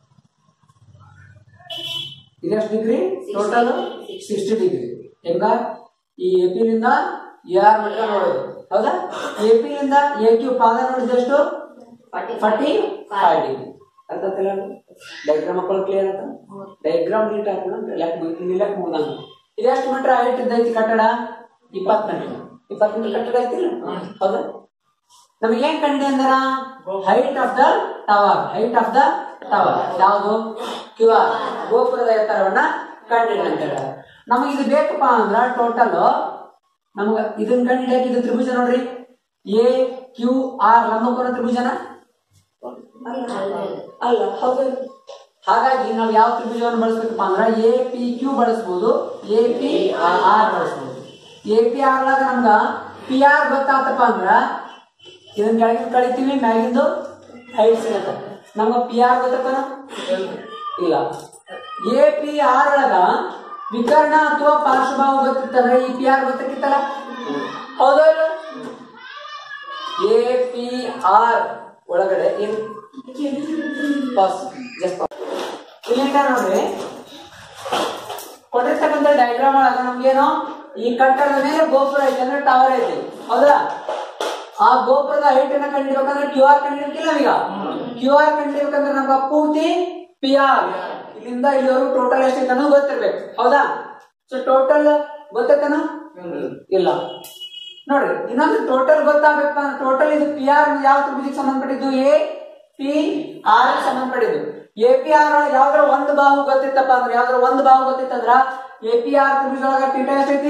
[SPEAKER 1] ಇದೆಷ್ಟು ಡಿಗ್ರಿ ಟೋಟಲ್ ಸಿಕ್ಸ್ಟಿ ಡಿಗ್ರಿ ಹೆಂಗ ಈ ಎ ಪಿ ನಿಂದ ಆರ್ ಮಟ್ಟ ನೋಡೋದು ಹೌದಾ ಎ ಪಿ ನಿಂದ ಎ ಕ್ಯೂ ಪಾದ ನೋಡಿದಷ್ಟು ಫಾರ್ಟಿ ಫೈವ್ ಡಿಗ್ರಿ ಅರ್ಥ ಡೈಗ್ರಾಮ್ ಮಕ್ಕಳು ಕ್ಲಿಯರ್ ಅಂತ ಡೈಗ್ರಾಮ್ ನೀಟ್ ಹಾಕೋಣ ಲೆಕ್ಕ ಲೆಕ್ಕ ಮುಗ್ದಂಗ ಇದೆಷ್ಟು ಮೀಟರ್ ಹೈಟ್ ಇದ್ದೈತಿ ಕಟ್ಟಡ ಇಪ್ಪತ್ತು ಮೀಟರ್ ಇಪ್ಪತ್ತು ಮೀಟರ್ ಕಟ್ಟಡ ಐತಿಲ್ಲ ಹೌದಾ ನಮಗೆ ಏನ್ ಕಂಡಿದೆ ಅಂದ್ರ height of the tower height of the tower ಯಾವುದು ಕ್ಯೂ ಆರ್ ಗೋಪುರದ ಎತ್ತರವನ್ನ ಕಂಡಿದೆ ಅಂತ ಹೇಳ ನಮಗೆ ಇದು ಬೇಕಪ್ಪ ಅಂದ್ರ ಟೋಟಲ್ ನಮಗ ಇದನ್ನ ಕಂಡಿಡಿಯಕ್ಕೆ ಇದು ತ್ರಿಭುಜ ನೋಡ್ರಿ ಎ ಕ್ಯೂ ಆರ್ ಲಂಬಕೋನ ತ್ರಿಭುಜನ ಅಲ್ಲ ಹೌದು ಹಾಗಾಗಿ ನಾವು ಯಾವ ತ್ರಿಭುಜವನ್ನು ಬಳಸ್ಬೇಕಪ್ಪ ಅಂದ್ರ ಎ ಪಿ ಕ್ಯೂ ಬಳಸ್ಬೋದು ಎ ಪಿ ಆರ್ ಬಳಸ್ಬೋದು ಎ ಪಿ ಆರ್ ಲಾಗ ನಮ್ಗ ಪಿ ಆರ್ ಗೊತ್ತಾತಪ್ಪ ಅಂದ್ರ ಇದನ್ನ ಕೆಳಗಿನ ಕಳಿತೀವಿ ಮ್ಯಾಗಿಂದು ಹೈಟ್ ಸಿಗತ್ತ ನಮ್ಗ ಪಿ ಆರ್ ಗೊತ್ತಪ್ಪನ ಇಲ್ಲ ಎ ಪಿ ಆರ್ ಒಳಗ ವಿಕರ್ಣ ಅಥವಾ ಪಾರ್ಶ್ವಭಾವ ಗೊತ್ತಿತ್ತಂದ್ರೆ ಈ ಪಿ ಆರ್ ಗೊತ್ತಿತ್ತಲ್ಲ ಹೌದಾ ಎ ಪಿ ಆರ್ ಒಳಗಡೆ ಏನ್ ಪಾಸ್ ಜಸ್ಟ್ ಇಲ್ಲಿಂದ ನೋಡ್ರಿ ಕೊಟ್ಟಿರ್ತಕ್ಕಂಥ ಡಯಾಗ್ರಾಮ್ ಒಳಗ ನಮ್ಗೇನು ಈ ಕಟ್ಟಡದ ಮೇಲೆ ಗೋಪುರ ಐತೆ ಅಂದ್ರೆ ಟವರ್ ಐತಿ ಹೌದಾ ಆ ಗೋಪುರದ ಹೈಟ್ ಅನ್ನ ಕಂಡಿಡ್ಬೇಕಂದ್ರೆ ಕ್ಯೂ ಆರ್ ಕಂಡಿಡ್ಬೇಕಿಲ್ಲ ಈಗ ಕ್ಯೂ ಆರ್ ಕಂಡಿಡ್ಬೇಕಂದ್ರೆ ನಮ್ಗೆ ಪೂರ್ತಿ ಪಿ ಆರ್ ಇಲ್ಲಿಂದ ಇಲ್ಲಿವರೆಗೂ ಟೋಟಲ್ ಎಷ್ಟೈತೆ ಅನ್ನೋದು ಗೊತ್ತಿರ್ಬೇಕು ಹೌದಾ ಸೊ ಟೋಟಲ್ ಗೊತ್ತೈತನ ಇಲ್ಲ ನೋಡ್ರಿ ಇನ್ನೊಂದು ಟೋಟಲ್ ಗೊತ್ತಾಗಬೇಕಪ್ಪ ಟೋಟಲ್ ಇದು ಪಿ ಆರ್ ಯಾವ ತ್ರಿಭುಜಕ್ಕೆ ಸಂಬಂಧಪಟ್ಟಿದ್ದು ಎ ಪಿ ಆರ್ ಸಂಬಂಧಪಟ್ಟಿದ್ದು ಎ ಪಿ ಆರ್ ಒಳಗೆ ಯಾವ್ದಾರ ಒಂದು ಬಾಹು ಗೊತ್ತಿತ್ತಪ್ಪ ಅಂದ್ರೆ ಯಾವ್ದಾರ ಒಂದು ಬಾಹು ಗೊತ್ತಿತ್ತಂದ್ರ ಎ ಪಿ ಆರ್ ತ್ರಿಭುಜ ಒಳಗ ಟೀಟಾ ಎಷ್ಟೈತಿ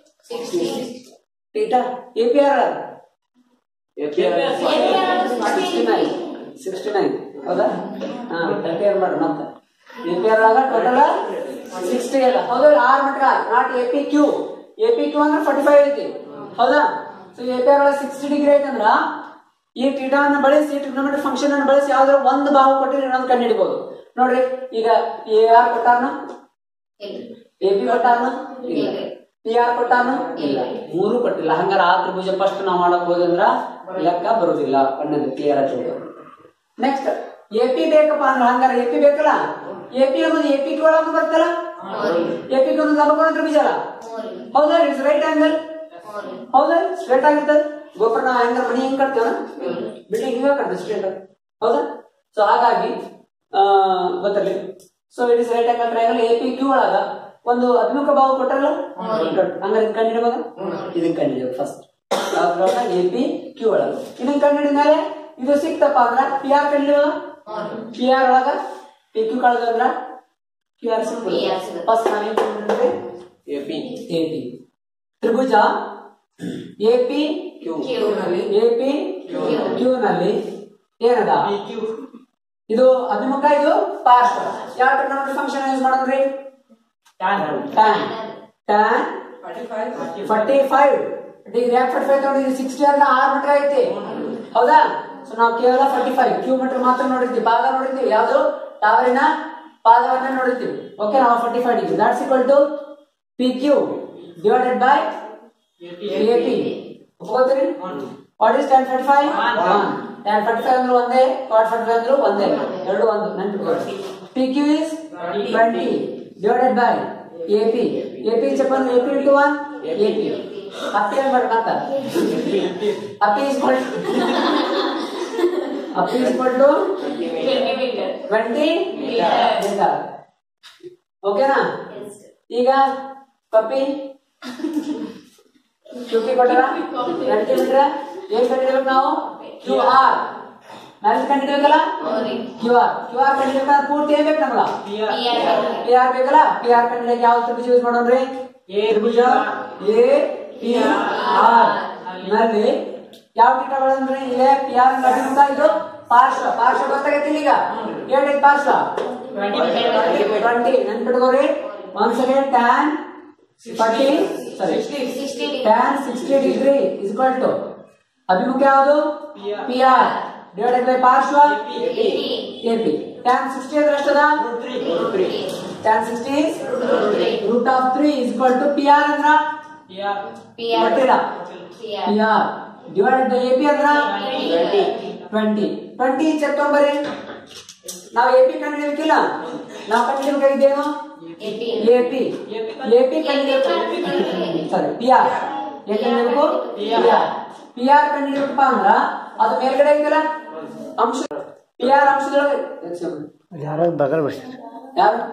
[SPEAKER 1] theta A P R sixty nine sixty nine ಹೌದಾ ಹಾ ಕಂಪೇರ್ ಮಾಡ್ರಿ ಮತ್ತೆ ಎ ಪಿ ಆರ್ ಒಳಗ ಟೋಟಲ್ ಸಿಕ್ಸ್ಟಿ ಅದ ಹೌದಾ ಆರ್ ಮಟ್ಟ not A P Q A P Q ಅಂದ್ರೆ ಫಾರ್ಟಿ ಫೈವ್ ಐತಿ ಹೌದಾ ಸೊ ಎ ಪಿ ಆರ್ ಒಳಗೆ ಸಿಕ್ಸ್ಟಿ ಡಿಗ್ರಿ ಐತಂದ್ರ ಈ ಟೀಟಾವನ್ನು ಬಳಸಿ ಟ್ರಿಗ್ನೋಮೆಟ್ರಿ ಫಂಕ್ಷನ್ ಅನ್ನು ಬಳಸಿ ಯಾವ್ದಾರ ಒಂದು ಬಾಹು ಕೊಟ್ಟಿದ್ರೆ ಇನ್ನೊಂದು ಕಂಡುಹಿಡಿಬಹುದು ನೋಡ್ರಿ ಈಗ ಎ ಆರ್ ಕೊಟ್ಟಾನ ಎ ಪಿ ಕೊಟ್ಟಾನ ಇಲ್ಲ ಪಿ ಆರ್ ಕೊಟ್ಟಾನ ಇಲ್ಲ ಮೂರು ಕೊಟ್ಟಿಲ್ಲ ಹಂಗಾರ ಆ ತ್ರಿಭುಜ ಫಸ್ಟ್ ನಾವು ಮಾಡಕ್ ಹೋದಂದ್ರ ಲೆಕ್ಕ ಬರುದಿಲ್ಲ ಅನ್ನೋದು ಕ್ಲಿಯರ್ ಆಗಿ ನೆಕ್ಸ್ಟ್ ಎ ಪಿ ಬೇಕಪ್ಪ ಅಂದ್ರೆ ಹಂಗಾರ ಎ ಪಿ ಬೇಕಲ್ಲ ಎ ಪಿ ಅನ್ನೋದು ಎ ಪಿ ಒಳಗೆ ಬರ್ತಲ್ಲ ಎ ಪಿ ಅನ್ನೋದು ಲಂಬಕೋನ ತ್ರಿಭುಜ ಅಲ್ಲ ಹೌದಾ ಇಟ್ಸ್ ರೈಟ್ ಆಂಗಲ್ ಹೌದಾ ಸ್ಟ್ರೇಟ್ ಆಗಿರ್ತದೆ ಗೋಪುರ ನಾವು ಹೆಂಗ ಮನಿ ಹೆಂಗ್ ಕಟ್ತೇವ ಬಿಲ್ಡಿಂಗ್ ಹಿಂಗ ಕಟ್ತೇವೆ ಸ್ಟ್ರೇಟ್ ಹೌದಾ ಸೊ ಹಾಗಾಗಿ ಆ, ಗೊತ್ತಿರಲಿ so it is right angle triangle A P Q ಒಳಗ ಒಂದು ಅಭಿಮುಖ ಬಾಹು ಕೊಟ್ಟರಲ್ಲ ಹಂಗಾರೆ ಇದನ್ನ ಕಂಡಿಡ್ಬೋದ ಇದನ್ನ ಕಂಡಿಡಿಬೇಕು ಫಸ್ಟ್ ಎ ಪಿ ಕ್ಯೂ ಒಳಗ ಇದನ್ನ ಕಂಡಿಡಿದ ಮೇಲೆ ಇದು ಸಿಕ್ತಪ್ಪ ಅಂದ್ರ ಪಿ ಆರ್ ಕಂಡಿಡಿಬೋದ ಪಿ ಆರ್ ಒಳಗ ಪಿ ಕ್ಯೂ ಕಳೆದಂದ್ರ ಪಿ ಆರ್ ಸಿಗ್ಬೋದು
[SPEAKER 2] PR ಸಿಗುತ್ತೆ.
[SPEAKER 1] ಫಸ್ಟ್ ನಾವೇನ್ ಕಂಡಿಡಿದ್ವಿ
[SPEAKER 3] ಎ ಪಿ
[SPEAKER 1] ಎಪಿ ತ್ರಿಭುಜ ಎಪಿ
[SPEAKER 3] ಕ್ಯೂ
[SPEAKER 1] ಎಪಿ ಕ್ಯೂ ನಲ್ಲಿ ಏನದ ಇದು ಅಭಿಮುಖ ಇದು ಪಾರ್ಶ್ವ ಯಾವ ಟ್ರಿಗ್ನೋಮೆಟ್ರಿ ಫಂಕ್ಷನ್ ಯೂಸ್ ಮಾಡೋದ್ರಿ tan tan forty five degree ಯಾಕೆ ಫಾರ್ಟಿ ಫೈವ್ ತಗೊಂಡಿದ್ವಿ ಸಿಕ್ಸ್ಟಿ ಅಲ್ಲ ಆರ್ ಮೀಟರ್ ಐತಿ ಹೌದಾ ಸೊ ನಾವು ಕೇವಲ ಫಾರ್ಟಿ ಫೈವ್ ಕ್ಯೂ ಮೀಟರ್ ಮಾತ್ರ ನೋಡಿದ್ವಿ ಪಾದ ನೋಡಿದ್ವಿ ಯಾವುದು ಟವರಿನ ಪಾದವನ್ನ ನೋಡಿದ್ವಿ ಓಕೆ ನಾವು forty five degree that's equal to P Q divided by A P ಒಪ್ಕೋತೀರಿ what is tan forty five tan forty five ಅಂದ್ರೆ ಒಂದೇ ವಾಟ್ ಫಾರ್ಟಿ ಫೈವ್ ಅಂದ್ರೆ ಒಂದೇ ಎರಡು ಒಂದು ನೆನ್ಪಿಟ್ಕೊಳ್ಳಿ P Q is twenty divided by A P A P ಚಪ್ಪನ್ A P into one A P ಹತ್ತಿ ಏನ್ ಬರ್ಬೇಕಂತ ಹತ್ತಿ ಇಸ್ ಹತ್ತಿ ಇಸ್ ಟು ಟ್ವೆಂಟಿ ಮೀಟರ್ ಓಕೆನಾ ಈಗ ಪಪ್ಪಿ ಚುಕ್ಕಿ ಕೊಟ್ಟರ ಟ್ವೆಂಟಿ ಮೀಟರ್ ಏನ್ ಕಂಡಿಡ್ಬೇಕು ನಾವು ಕ್ಯೂ ಆರ್ ಮ್ಯಾರೇಜ್ ಕಂಡಿಡ್ಬೇಕಲ್ಲ ಕ್ಯೂ ಆರ್ ಕ್ಯೂ ಆರ್ ಕಂಡಿಡ್ಬೇಕಂದ್ರೆ ಪೂರ್ತಿ ಏನ್ ಬೇಕು ನಮಗ ಪಿ ಆರ್ ಬೇಕಲ್ಲ ಪಿ ಆರ್ ಕಂಡಿಡಕ್ಕೆ ಯಾವ ತ್ರಿಭುಜ ಯೂಸ್ ಮಾಡೋಣ್ರಿ ಎ ತ್ರಿಭುಜ ಎ ಪಿ ಆರ್ ನಲ್ಲಿ ಯಾವ ಕೀಟಗಳಂದ್ರೆ ಇಲ್ಲೇ ಪಿ ಆರ್ ಅಭಿಮುಖ ಇದು ಪಾರ್ಶ್ವ ಪಾರ್ಶ್ವ ಗೊತ್ತಾಗೈತಿ ಈಗ ಏಟ್ ಪಾರ್ಶ್ವ ಟ್ವೆಂಟಿ ನೆನ್ಪಿಟ್ಕೋರಿ ಒಂದ್ಸಲಿ tan forty sorry tan sixty degree is to ಅಭಿಮುಖ ಯಾವುದು ಪಿ ಆರ್ ಡಿವೈಡೆಡ್ ಬೈ ಪಾರ್ಶ್ವ ಎ ಪಿ ಟ್ಯಾನ್ ಸಿಕ್ಸ್ಟಿ ಅಂದ್ರೆ ಎಷ್ಟದ tan sixty root of three is to P R ಅಂದ್ರ ಗೊತ್ತಿಲ್ಲ P R divided by A P ಅಂದ್ರ twenty twenty check ತಗೊಂಬರಿ ನಾವು ಎ ಪಿ ಕಂಡಿಡ್ಬೇಕಿಲ್ಲ ನಾವು ಕಂಡಿಡ್ಬೇಕಾಗಿದ್ದೇನು ಎ ಪಿ ಎ ಪಿ ಕಂಡಿಡ್ಬೇಕು ಸಾರಿ ಪಿ ಆರ್ ಏನ್ ಕಂಡಿಡ್ಬೇಕು ಪಿ ಆರ್ ಪಿ ಆರ್ ಕಂಡಿಡ್ಬೇಕಪ್ಪ ಅಂದ್ರ ಅದು ಮೇಲ್ಗಡೆ ಐತಲ್ಲ ಅಂಶ ಪಿ ಆರ್ ಅಂಶದೊಳಗೆ
[SPEAKER 4] ಯಾರೋ ಬಗಲ್ ಬರ್ತಾರೆ
[SPEAKER 1] ಯಾರು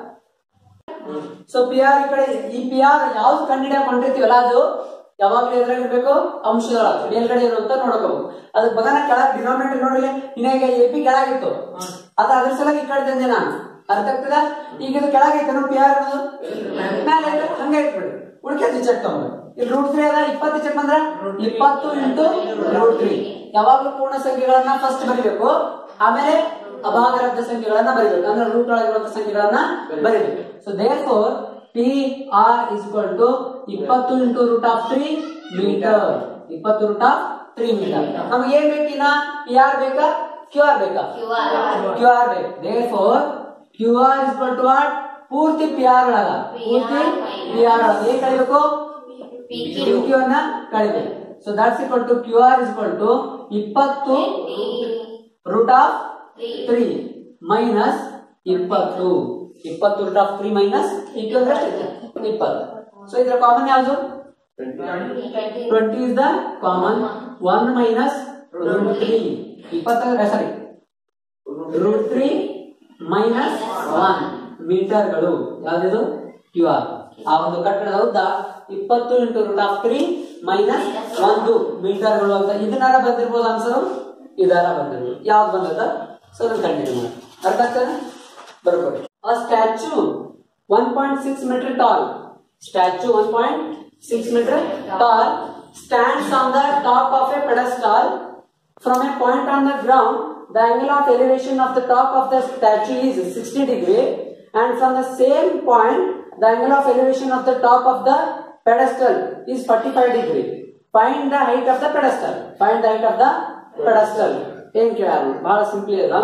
[SPEAKER 1] ಸೊ ಪಿ ಆರ್ ಈ ಕಡೆ ಈ ಪಿ ಆರ್ ಯಾವ್ದು ಕಂಡಿಡಿಯ ಕೊಂಡಿರ್ತೀವಲ್ಲ ಅದು ಯಾವಾಗ್ಲೂ ಎದ್ರಾಗ ಇರ್ಬೇಕು ಅಂಶದೊಳಗೆ ಮೇಲ್ಗಡೆ ಇರುವಂತ ನೋಡ್ಕೋಬೇಕು ಅದಕ್ಕೆ ಬಗನ ಕೆಳಗ್ ಡಿನಾಮಿನೇಟರ್ ನೋಡಿಲ್ಲ ಇನ್ನಾಗ ಎ ಪಿ ಕೆಳಗಿತ್ತು ಅದು ಅದ್ರ ಸಲುವಾಗಿ ಈ ಕಡೆ ತಂದೆ ನಾನು ಅರ್ಥ ಆಗ್ತದ ಈಗ ಇದು ಕೆಳಗೈತೆ ನೋಡಿ ಪಿ ಆರ್ ಅನ್ನೋದು ಮೇಲೆ ಐತೆ, ಹಂಗೆ ಇಟ್ಬಿಡಿ ಉಳ್ಕೆದ್ದು ಚೆಕ್ ತಗೊಂಡು ಇಲ್ಲಿ ರೂಟ್ ತ್ರೀ ಅದ ಇಪ್ಪತ್ತು ಚೆಕ್ ಬಂದ್ರ ಇಪ್ಪತ್ತು ಇಂಟು ರೂಟ್ ತ್ರೀ ಯಾವಾಗ್ಲೂ ಪೂರ್ಣ ಸಂಖ್ಯೆಗಳನ್ನ ಫಸ್ಟ್ ಬರಿಬೇಕು ಆಮೇಲೆ ಅಭಾಗಲಬ್ಧ ಸಂಖ್ಯೆಗಳನ್ನ ಬರಿಬೇಕು ಅಂದ್ರೆ ರೂಟ್ ಒಳಗಿರುವಂತ ಸಂಖ್ಯೆಗಳನ್ನ ಬರಿಬೇಕು so therefore P R is equal to ಇಪ್ಪತ್ತು into root of three meter ಇಪ್ಪತ್ತು ರೂಟ್ ಆಫ್ ತ್ರೀ ಮೀಟರ್ ನಮ್ಗೆ ಏನ್ ಬೇಕಿನ ಪಿ ಆರ್ ಬೇಕಾ ಕ್ಯೂ ಆರ್ ಬೇಕಾ ಕ್ಯೂ ಆರ್ ಬೇಕು therefore Q R is to what ಪೂರ್ತಿ ಪಿ ಆರ್ ಒಳಗ ಪೂರ್ತಿ ಪಿ ಆರ್ ಒಳಗ ಏನ್ ಕಳಿಬೇಕು ಕ್ಯೂ ಅನ್ನ ಕಳಿಬೇಕು so that's equal to Q R is to ಇಪ್ಪತ್ತು ರೂಟ್ ಆಫ್ ತ್ರೀ ಮೈನಸ್ ಇಪ್ಪತ್ತು ಇಪ್ಪತ್ತು root of three minus equal ಇಪ್ಪತ್ತು ಸೊ ಇದ್ರ ಕಾಮನ್ ಯಾವುದು twenty is the common one minus root three ಇಪ್ಪತ್ತ sorry root three minus one ಮೀಟರ್ಗಳು ಯಾವ್ದಿದು Q R ಆ ಒಂದು ಕಟ್ಟಡದ ಉದ್ದ ಇಪ್ಪತ್ತು into root of three minus ಒಂದು ಮೀಟರ್ಗಳು ಅಂತ ಇದನ್ನಾರ ಬಂದಿರ್ಬೋದು ಆನ್ಸರ್ ಇದಾರ ಬಂದಿರ್ಬೋದು ಯಾವ್ದು ಬಂದದ ಸೊ ಅದನ್ನ ಕಂಟಿನ್ಯೂ ಮಾಡಿ ಅರ್ಥ ಆಗ್ತದೆ ಬರ್ಕೊಡಿ a statue one point six meter tall statue one point six meter tall stands on the top of a pedestal From a point on the ground, the angle of elevation of the top of the statue is 60 degree and from the same point, the angle of elevation of the top of the pedestal is 45 degree. Find the height of the pedestal. Find the height of the pedestal. ಏನ್ ಕೇಳಾರು ಬಹಳ simply ಅದ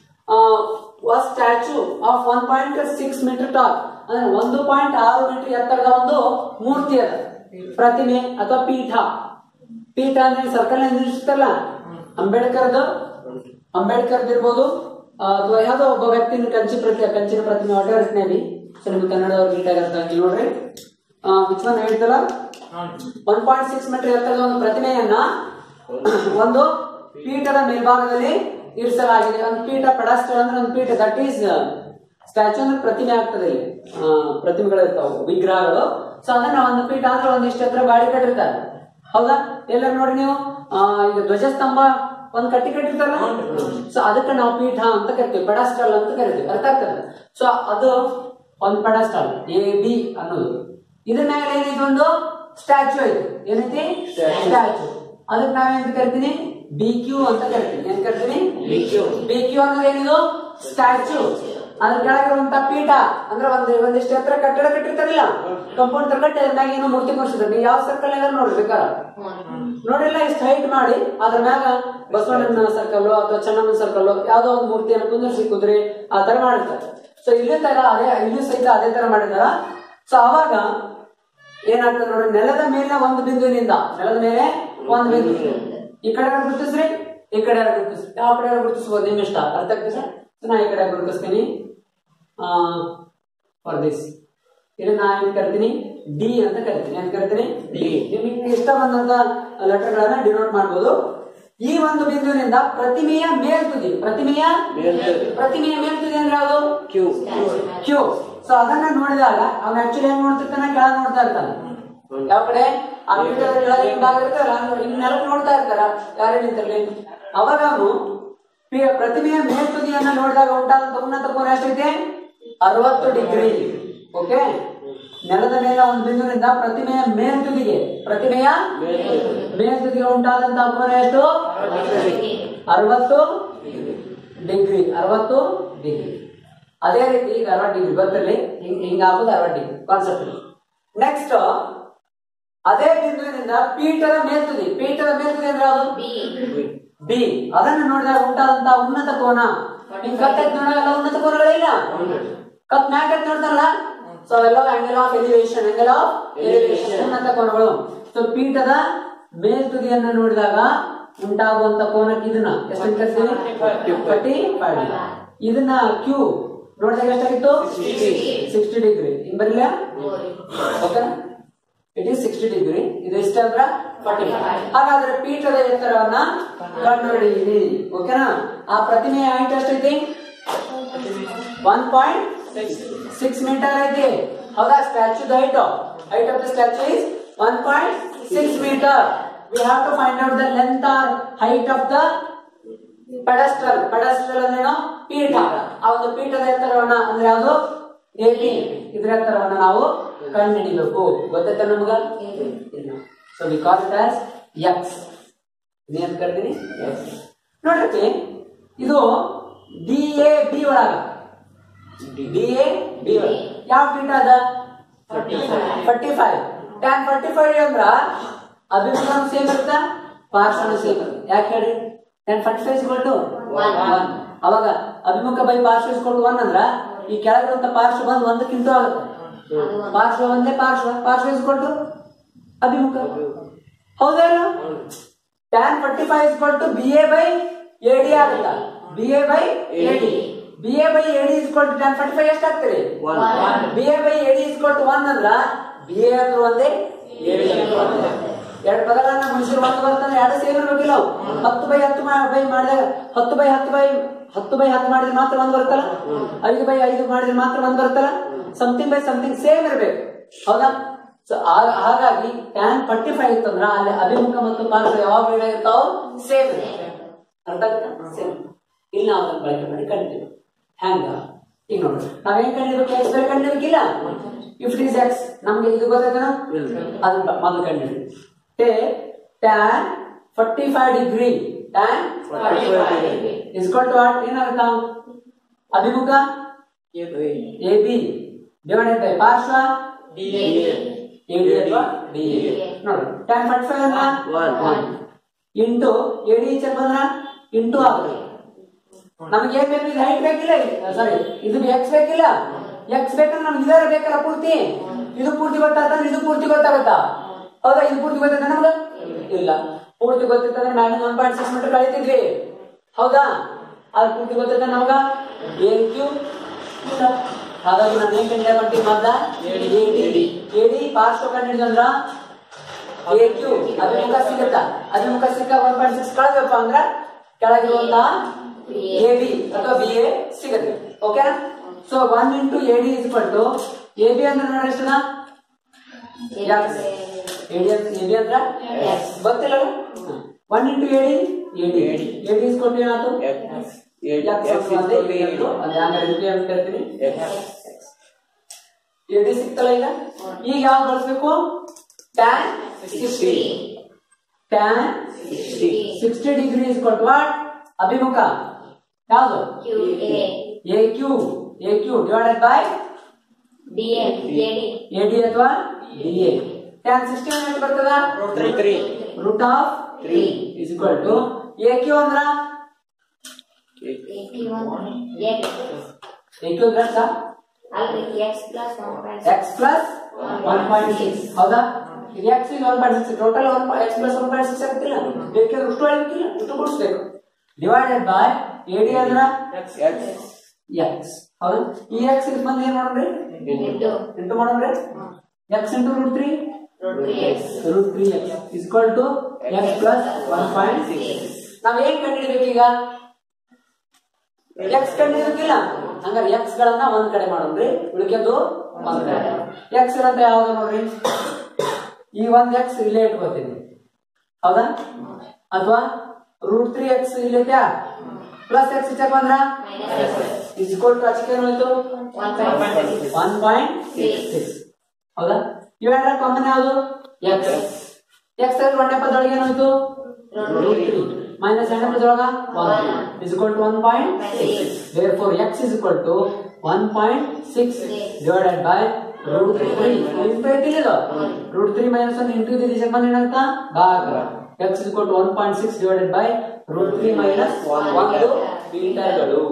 [SPEAKER 1] statue of one point six meter tall ಅಂದ್ರೆ ಒಂದು point ಆರು metre ಎತ್ತರದ ಒಂದು ಮೂರ್ತಿ ಅದ ಪ್ರತಿಮೆ ಅಥವಾ ಪೀಠ ಪೀಠ ಅಂದ್ರೆ ಸರ್ಕಲ್ ನಿಲ್ಲಿಸ್ತಾರಲ್ಲ ಅಂಬೇಡ್ಕರ್ದು ಅಂಬೇಡ್ಕರ್ ಇರ್ಬೋದು ಆ, ಅಥವಾ ಯಾವ್ದೋ ಒಬ್ಬ ವ್ಯಕ್ತಿನ ಕಂಚಿ ಪ್ರತಿ ಕಂಚಿನ ಪ್ರತಿಮೆ ವಾಟರ್ ನೇವಿ ಸೊ ನಿಮ್ಗೆ ಕನ್ನಡದವ್ರು ನೀಟಾಗಿ ಅರ್ಥ ಆಗಿ ನೋಡ್ರಿ ವಿಚ್ ಒನ್ ಹೇಳ್ತಲ್ಲ ಒನ್ ಪಾಯಿಂಟ್ ಸಿಕ್ಸ್ ಮೀಟರ್ ಎತ್ತರದ ಒಂದು ಪ್ರತಿಮೆಯನ್ನ ಒಂದು ಪೀಠದ ಮೇಲ್ಭಾಗದಲ್ಲಿ ಇರಿಸಲಾಗಿದೆ ಒಂದು ಪೀಠ ಪೆಡಸ್ಟಲ್ ಅಂದ್ರೆ ಒಂದು ಪೀಠ ದಟ್ ಈಸ್ ಸ್ಟ್ಯಾಚು ಅಂದ್ರೆ ಪ್ರತಿಮೆ ಆಗ್ತದೆ ಇಲ್ಲಿ ಆ, ಪ್ರತಿಮೆಗಳು ಇರ್ತಾವ ವಿಗ್ರಹಗಳು ಸೊ ಅದನ್ನ ಒಂದು ಪೀಠ ಅಂದ್ರೆ ಒಂದಿಷ್ಟು ಹತ್ರ ಗಾಡಿ ಕಟ್ಟಿರ್ತಾರೆ ಹೌದಾ ಎಲ್ಲ ನೋಡಿ ನೀವು ಆ, ಈಗ ಧ್ವಜಸ್ತಂಭ ಒಂದ್ ಕಟ್ಟಿ ಕಟ್ಟಿರ್ತಾರಲ್ಲ ಸೊ ಅದಕ್ಕೆ ನಾವು ಪೀಠ ಅಂತ ಕರಿತೀವಿ ಪೆಡಸ್ಟಲ್ ಅಂತ ಕರಿತೀವಿ ಅರ್ಥ ಆಗ್ತದೆ ಸೊ ಅದು ಒಂದು ಪೆಡಸ್ಟಲ್ ಎ ಬಿ ಅನ್ನೋದು ಇದ್ರ ಮೇಲೆ ಏನೈತಿ ಒಂದು ಸ್ಟ್ಯಾಚು ಐತಿ ಏನೈತಿ ಸ್ಟ್ಯಾಚು ಅದಕ್ಕೆ ನಾವೇನ್ ಕರಿತೀನಿ ಬಿ ಕ್ಯೂ ಅಂತ ಕರಿತೀನಿ ಏನ್ ಕರಿತೀನಿ ಬಿ ಕ್ಯೂ ಬಿ ಕ್ಯೂ ಅನ್ನೋದು ಏನಿದು ಸ್ಟ್ಯಾಚು ಅದ್ರ ಕೆಳಗಿರುವಂತ ಪೀಠ ಅಂದ್ರೆ ಒಂದ್ ಒಂದಿಷ್ಟು ಎತ್ತರ ಕಟ್ಟಡ ಕಟ್ಟಿರ್ತಾರಲ್ಲ ಕಂಪೌಂಡ್ ತರ ಕಟ್ಟಿ ಅದ್ರ ಮ್ಯಾಗ ಏನೋ ಮೂರ್ತಿ ಕೊಡ್ಸಿದ್ರು ನೀವು ಯಾವ ಸರ್ಕಲ್ ಎಲ್ಲ ನೋಡ್ರಿ ಬೇಕಾರೆ ನೋಡಿಲ್ಲ ಇಷ್ಟು ಹೈಟ್ ಮಾಡಿ ಅದ್ರ ಮ್ಯಾಗ ಬಸವಣ್ಣನ ಸರ್ಕಲ್ ಅಥವಾ ಚೆನ್ನಮ್ಮನ ಸರ್ಕಲ್ ಯಾವ್ದೋ ಒಂದು ಮೂರ್ತಿಯನ್ನು ಕುಂದಿರ್ಸಿ ಕುದುರೆ ಆ ತರ ಮಾಡಿರ್ತಾರೆ ಸೊ ಇಲ್ಲಿ ತರ ಅದೇ ಇಲ್ಲಿ ಸಹಿತ ಅದೇ ತರ ಮಾಡಿದಾರ ಸೊ ಅವಾಗ ಏನಾಗ್ತದೆ ನೋಡ್ರಿ ನೆಲದ ಮೇಲೆ ಒಂದು ಬಿಂದುವಿನಿಂದ ನೆಲದ ಮೇಲೆ ಒಂದು ಬಿಂದು ಈ ಕಡೆ ಯಾರು ಗುರುತಿಸ್ರಿ ಈ ಕಡೆ ಯಾರು ಗುರುತಿಸ್ರಿ ಯಾವ ಕಡೆ ಯಾರು ಗುರುತಿಸ್ಬೋದು ನಿಮ್ ಇಷ್ಟ ಅರ್ಥ ಆಗ್ತದೆ ಸರ್ ನಾ ಈ ಕಡೆ ಗುರುತಿಸ್ತೀನಿ ಫಾರ್ ದಿಸ್ ಇಲ್ಲಿ ನಾ ಏನ್ ಕರಿತೀನಿ ಡಿ ಅಂತ ಕರಿತೀನಿ ಏನ್ ಕರಿತೀನಿ ಡಿ ನಿಮಗೆ ಇಷ್ಟ ಬಂದಂತ ಲೆಟರ್ ಗಳನ್ನ ಡಿನೋಟ್ ಮಾಡ್ಬೋದು ಈ ಒಂದು ಬಿಂದುವಿನಿಂದ ಪ್ರತಿಮೆಯ ಮೇಲ್ತುದಿ ಪ್ರತಿಮೆಯ
[SPEAKER 3] ಮೇಲ್ತುದಿ.
[SPEAKER 1] ಪ್ರತಿಮೆಯ ಮೇಲ್ತುದಿ ಅಂದ್ರೆ ಯಾವುದು
[SPEAKER 3] ಕ್ಯೂ
[SPEAKER 1] ಕ್ಯೂ ಸೊ ಅದನ್ನ ನೋಡಿದಾಗ ಅವ್ನ ಆಕ್ಚುಲಿ ಹೆಂಗ್ ನೋಡ್ತಿರ್ತಾನೆ ಕೆಳಗ್ ನೋಡ್ತಾ ಇರ್ತಾನೆ ಯಾವ ಕಡೆ ಆ ಪೀಠದ ಕೆಳಗೆ ಹಿಂಗ್ ಭಾಗ ಇರ್ತಲ್ಲ ಹಿಂಗ್ ನೆಲಕ್ಕೆ ನೋಡ್ತಾ ಇರ್ತಾರ ಯಾರೇ ನಿಂತಿರ್ಲಿ ಅವಾಗ ಅವನು ಪಿ- ಪ್ರತಿಮೆಯ ಮೇಲ್ತುದಿಯನ್ನ ನೋಡಿದಾಗ ಉಂಟಾದಂತ ಉನ್ನತ ಕೋನ ಎಷ್ಟೈತೆ ಅರವತ್ತು ಡಿಗ್ರಿ ಓಕೆ ನೆಲದ ಮೇಲೆ ಒಂದು ಬಿಂದುವಿನಿಂದ ಪ್ರತಿಮೆಯ ಮೇಲ್ತುದಿಗೆ ಪ್ರತಿಮೆಯ ಮೇಲ್ತುದಿಗೆ ಉಂಟಾದಂತಹ ಕೋನ ಎಷ್ಟು ಅರವತ್ತು ಡಿಗ್ರಿ ಅರವತ್ತು ಡಿಗ್ರಿ ಅದೇ ರೀತಿ ಈಗ ಅರವತ್ತು ಡಿಗ್ರಿ ಗೊತ್ತಿರಲಿ ಹಿಂಗ್ ಹಿಂಗಾಗೋದು ಅರವತ್ತು ಡಿಗ್ರಿ ಕಾನ್ಸೆಪ್ಟ್ ನೆಕ್ಸ್ಟ್ ಅದೇ ಬಿಂದುವಿನಿಂದ ಪೀಠದ ಮೇಲ್ತುದಿ ಪೀಠದ ಮೇಲ್ತುದಿ ಅಂದ್ರೆ ಯಾವುದು ಬಿ ಅದನ್ನು ನೋಡಿದಾಗ ಉಂಟಾದಂತ ಉನ್ನತ ಕೋನ ಹಿಂಗ್ ಕಟ್ಟೆತ್ ನೋಡಿದಾಗ ಉನ್ನತ ಕೋನಗಳಿಲ್ಲ ಕತ್ ಮ್ಯಾಕೆತ್ ನೋಡ್ತಾರಲ್ಲ ಸೊ ಎಲ್ಲ angle of elevation angle of elevation ಉನ್ನತ ಕೋನಗಳು ಸೊ ಪೀಠದ ಮೇಲ್ತುದಿಯನ್ನ ನೋಡಿದಾಗ ಉಂಟಾಗುವಂತ ಕೋನಕ್ಕೆ ಇದನ್ನ ಎಷ್ಟು ಕರಿತೀವಿ ಫಾರ್ಟಿ ಫೈವ್ ಇದನ್ನ ಕ್ಯೂ ನೋಡಿದಾಗ ಎಷ್ಟಾಗಿತ್ತು ಸಿಕ್ಸ್ಟಿ ಡಿಗ್ರಿ ಹಿಂಗ್ ಬರಲಿಲ್ಲ okay it is sixty degree ಇದು ಎಷ್ಟು ಅಂದ್ರ ಫಾರ್ಟಿ ಹಾಗಾದ್ರೆ ಪೀಠದ ಎತ್ತರವನ್ನ ಕಂಡುಹಿಡಿಯಿರಿ ಓಕೆನಾ ಆ ಪ್ರತಿಮೆಯ ಹೈಟ್ ಎಷ್ಟೈತಿ ಒನ್ ಪಾಯಿಂಟ್ ಸಿಕ್ಸ್ ಮೀಟರ್ ಐತಿ ಹೌದಾ statue height height of the statue is one point six meter we have to find out the length or height of the pedestal pedestal ಅಂದ್ರೇನು ಪೀಠ ಆ ಒಂದು ಪೀಠದ ಎತ್ತರವನ್ನ ಅಂದ್ರೆ ಯಾವುದು ಎ ಬಿ ಇದ್ರ ಎತ್ತರವನ್ನ ನಾವು ಕಂಡುಹಿಡಿಬೇಕು ಗೊತ್ತಾಯ್ತಾ ನಮಗ ಇಲ್ಲ so we call it as X ಇನ್ನೇನ್ ಕರ್ತೀನಿ ನೋಡ್ರಿ ಇದು ಡಿ ಎ ಬಿ ಒಳಗ ಡಿ ಎ ಬಿ ಒಳಗ ಯಾವ ಪೀಠ ಅದ forty five tan forty five ಅಂದ್ರ ಅಭಿಮುಖ ಸೇಮ್ ಇರುತ್ತಾ ಪಾರ್ಶ್ವನು ಸೇಮ್ ಇರುತ್ತೆ ಯಾಕೆ ಹೇಳ್ರಿ tan forty five is equal to one ಅವಾಗ ಅಭಿಮುಖ ಬೈ ಪಾರ್ಶ್ವ ಇಸ್ಕೊಟ್ಟು ಒನ್ ಅಂದ್ರ ಈ ಕೆಳಗಿರುವಂತ ಪಾರ್ಶ್ವ ಬಂದು ಒಂದಕ್ಕಿಂತ ಆಗುತ್ತೆ ಪಾರ್ಶ್ವ ಒಂದೇ ಪಾರ್ಶ್ವ ಪಾರ್ಶ್ವ ಇಸ್ಕೊಟ್ಟು ಅಭಿಮುಖ ಹೌದಾ ಇಲ್ಲ tan forty five is equal to B A by A D ಆಗುತ್ತಾ B A by A D B A by A D is equal to tan forty five ಎಷ್ಟಾಗ್ತದೆ B A by A D is equal to one ಅಂದ್ರ ಬಿ ಎ ಅಂದ್ರೆ ಒಂದೇ ಎರಡು ಪದಗಳನ್ನ ಮುಗಿಸಿರು ಒಂದು ಬರ್ತಂದ್ರೆ ಎರಡು same ಇರ್ಬೇಕಿಲ್ಲ ಅವು ಹತ್ತು ಬೈ ಹತ್ತು ಮಾ- ಬೈ ಮಾಡಿದಾಗ ಹತ್ತು ಬೈ ಹತ್ತು ಬೈ ಹತ್ತು ಬೈ ಹತ್ತು ಮಾಡಿದ್ರೆ ಮಾತ್ರ ಒಂದು ಬರುತ್ತಲ್ಲ ಐದು ಬೈ ಐದು ಮಾಡಿದ್ರೆ ಮಾತ್ರ ಒಂದು ಬರುತ್ತಲ್ಲ ಸಮಥಿಂಗ್ ಬೈ ಸಮಥಿಂಗ್ ಸೇಮ್ ಇರ್ಬೇಕು ಹೌದಾ ಸೊ ಹಾಗಾಗಿ ಟ್ಯಾನ್ ಫಾರ್ಟಿ ಫೈವ್ ಇತ್ತಂದ್ರ ಅಲ್ಲಿ ಅಭಿಮುಖ ಮತ್ತು ಪಾರ್ಶ್ವ ಯಾವಾಗ ಏನಾಗಿರ್ತಾವ ಸೇಮ್ ಅರ್ಥ ಸೇಮ್ ಇಲ್ಲಿ ನಾವು ಅದನ್ನ ಬಳಕೆ ಮಾಡಿ ಕಂಡಿದ್ದೀವಿ ಹ್ಯಾಂಗ ಈಗ ನೋಡ್ರಿ ನಾವೇನ್ ಕಂಡಿಡ್ಬೇಕು ಎಕ್ಸ್ ಬೇರೆ ಕಂಡಿಡ್ಬೇಕಿಲ್ಲ ಇಫ್ ಇಟ್ ಈಸ್ ಎಕ್ಸ್ ನಮ್ಗೆ ಇದು ಗೊತ್ತಾಯ್ತಾನ ಅದನ್ನ ಮೊದಲು ಕಂಡಿಡಿ ಟೇ tan forty five degree tan is equal to what ಏನಾಗುತ್ತಾ ಅಭಿಮುಖ ಎ ಬಿ ಡಿವೈಡೆಡ್ ಬೈ ಪಾರ್ಶ್ವ ಎ ಡಿ ಅಥವಾ ಡಿ ಎ ನೋಡಿ ಟ್ಯಾನ್ ಫಾರ್ಟಿ ಫೈವ್ ಅನ್ನ ಇಂಟು ಎ ಡಿ ಈಚೆ ಬಂದ್ರ ಇಂಟು ಆಗುತ್ತೆ ನಮ್ಗೆ ಏನ್ ಬೇಕು ಇದು ಹೈಟ್ ಬೇಕಿಲ್ಲ ಸಾರಿ ಇದು ಎಕ್ಸ್ ಬೇಕಿಲ್ಲ ಎಕ್ಸ್ ಬೇಕಂದ್ರೆ ನಮ್ಗೆ ಇದಾರೆ ಬೇಕಲ್ಲ ಪೂರ್ತಿ ಇದು ಪೂರ್ತಿ ಗೊತ್ತಾಗ್ತಂದ್ರೆ ಇದು ಪೂರ್ತಿ ಗೊತ್ತಾಗುತ್ತಾ ಹೌದಾ ಇದು ಪೂರ್ತಿ ಗೊತ್ತಾಯ್ತಾ ನಮ್ಗ ಇಲ್ಲ ಪೂರ್ತಿ ಗೊತ್ತಿತ್ತಂದ್ರೆ ಮ್ಯಾಗಿನ ಒನ್ ಪಾಯಿಂಟ್ ಸಿಕ್ಸ್ ಮೀಟರ್ ಕಳಿತಿದ್ವಿ ಹೌದಾ ಅದು ಪೂರ್ತಿ ಗೊತ್ತೈತ ನಮಗ ಏನ್ ಕ್ಯೂ ಇಲ್ಲ ಹಾಗಾಗಿ ನಾನು ಏನ್ ಕಂಡಿಡ ಮಾಡ್ತೀನಿ ಮೊದ್ಲ ಎಡಿ ಎಡಿ ಪಾರ್ಶ್ವ ಕಂಡಿಡಿದಂದ್ರ ಎ ಕ್ಯೂ ಅಭಿಮುಖ ಸಿಗುತ್ತಾ ಅಭಿಮುಖ ಸಿಕ್ಕ ಒನ್ ಪಾಯಿಂಟ್ ಸಿಕ್ಸ್ ಕಳೆದಪ್ಪ ಅಂದ್ರ ಕೆಳಗಿರುವಂತಹ ಎ ಬಿ ಅಥವಾ ಬಿ ಎ ಸಿಗುತ್ತೆ okay so one into A D is to A B ಅಂದ್ರೆ ನೋಡಿ ಎಷ್ಟದ ಎ ಡಿ ಎ ಬಿ ಅಂದ್ರ ಗೊತ್ತಿಲ್ಲ one into A D A D A D is ಕೊಟ್ಟು ಏನಾಯ್ತು ಎ ಡಿ ಸಿಕ್ತಲ್ಲ ಈಗ ಈಗ ಯಾವ್ದು ಬಳಸ್ಬೇಕು tan sixty tan sixty degree is ಕೊಟ್ಟು ವಾಟ್ ಅಭಿಮುಖ ಯಾವುದು A Q A Q divided by A D ಅಥವಾ ಡಿ ಎ ಟ್ಯಾನ್ ಸಿಕ್ಸ್ಟಿ ಎಷ್ಟು ಬರ್ತದ root of three is equal to A Q ಅಂದ್ರ ಎ ಕ್ಯೂ ಅಂದ್ರೆ X plus one point six ಹೌದಾ ಇದು ಎಕ್ಸ್ ಇದು one point six total one X plus one point six ಆಗುತ್ತಿಲ್ಲ ಬೇಕಿದ್ರೆ ಅಷ್ಟು ಹೇಳ್ಬೇಕಿಲ್ಲ ಅಷ್ಟು ಕೊಡಿಸ್ಬೇಕು ಡಿವೈಡೆಡ್ ಬೈ ಎ ಡಿ ಅಂದ್ರ ಎಕ್ಸ್ ಹೌದಾ ಈ ಎಕ್ಸ್ ಇದು ಬಂದು ಏನ್ ಮಾಡೋಣ್ರಿ ಇಂಟು ಮಾಡೋಣ್ರಿ X into root three root three X is equal to X plus one point six ನಾವ್ ಏನ್ ಕಂಡಿಡ್ಬೇಕು ಈಗ ಎಕ್ಸ್ ಕಂಡಿಡ್ಬೇಕಿಲ್ಲ ಹಂಗಾರೆ ಎಕ್ಸ್ ಗಳನ್ನ ಒಂದ್ ಕಡೆ ಮಾಡೋಣ್ರಿ ಉಳಿಕೆದ್ದು ಒಂದ್ ಕಡೆ ಎಕ್ಸ್ ಇರಂತ ಯಾವ್ದು ನೋಡ್ರಿ ಈ ಒಂದ್ ಎಕ್ಸ್ ಇಲ್ಲೇ ಇಟ್ಕೋತೀನಿ ಹೌದಾ ಅಥವಾ ರೂಟ್ ತ್ರೀ ಎಕ್ಸ್ ಇಲ್ಲೈತ್ಯಾ ಪ್ಲಸ್ ಎಕ್ಸ್ ಈಚೆಗೆ ಬಂದ್ರ ಇಸ್ ಇಕ್ವಲ್ ಟು ಆಚೆಗೆ ಏನಾಯ್ತು ಒನ್ ಪಾಯಿಂಟ್ ಸಿಕ್ಸ್ ಹೌದಾ ಇವೆರಡರ ಕಾಮನ್ ಯಾವುದು ಎಕ್ಸ್ ಎಕ್ಸ್ ಅಲ್ಲಿ ಒಂದನೇ ಪದೊಳಗೆ ಏನಾಯ್ತು ಮೈನಸ್ ಎರಡನೇ ಪದೊಳಗ one is equal to one point six therefore X is equal to one point six divided by root three into ಐತಿಲ್ಲ root three minus one into ಇದು ಈಚೆಗೆ ಬಂದ್ರೆ ಏನಾಗ್ತಾ ಭಾಗ X is equal to one point six divided by root three minus ಒಂದು ಮೀಟರ್ಗಳು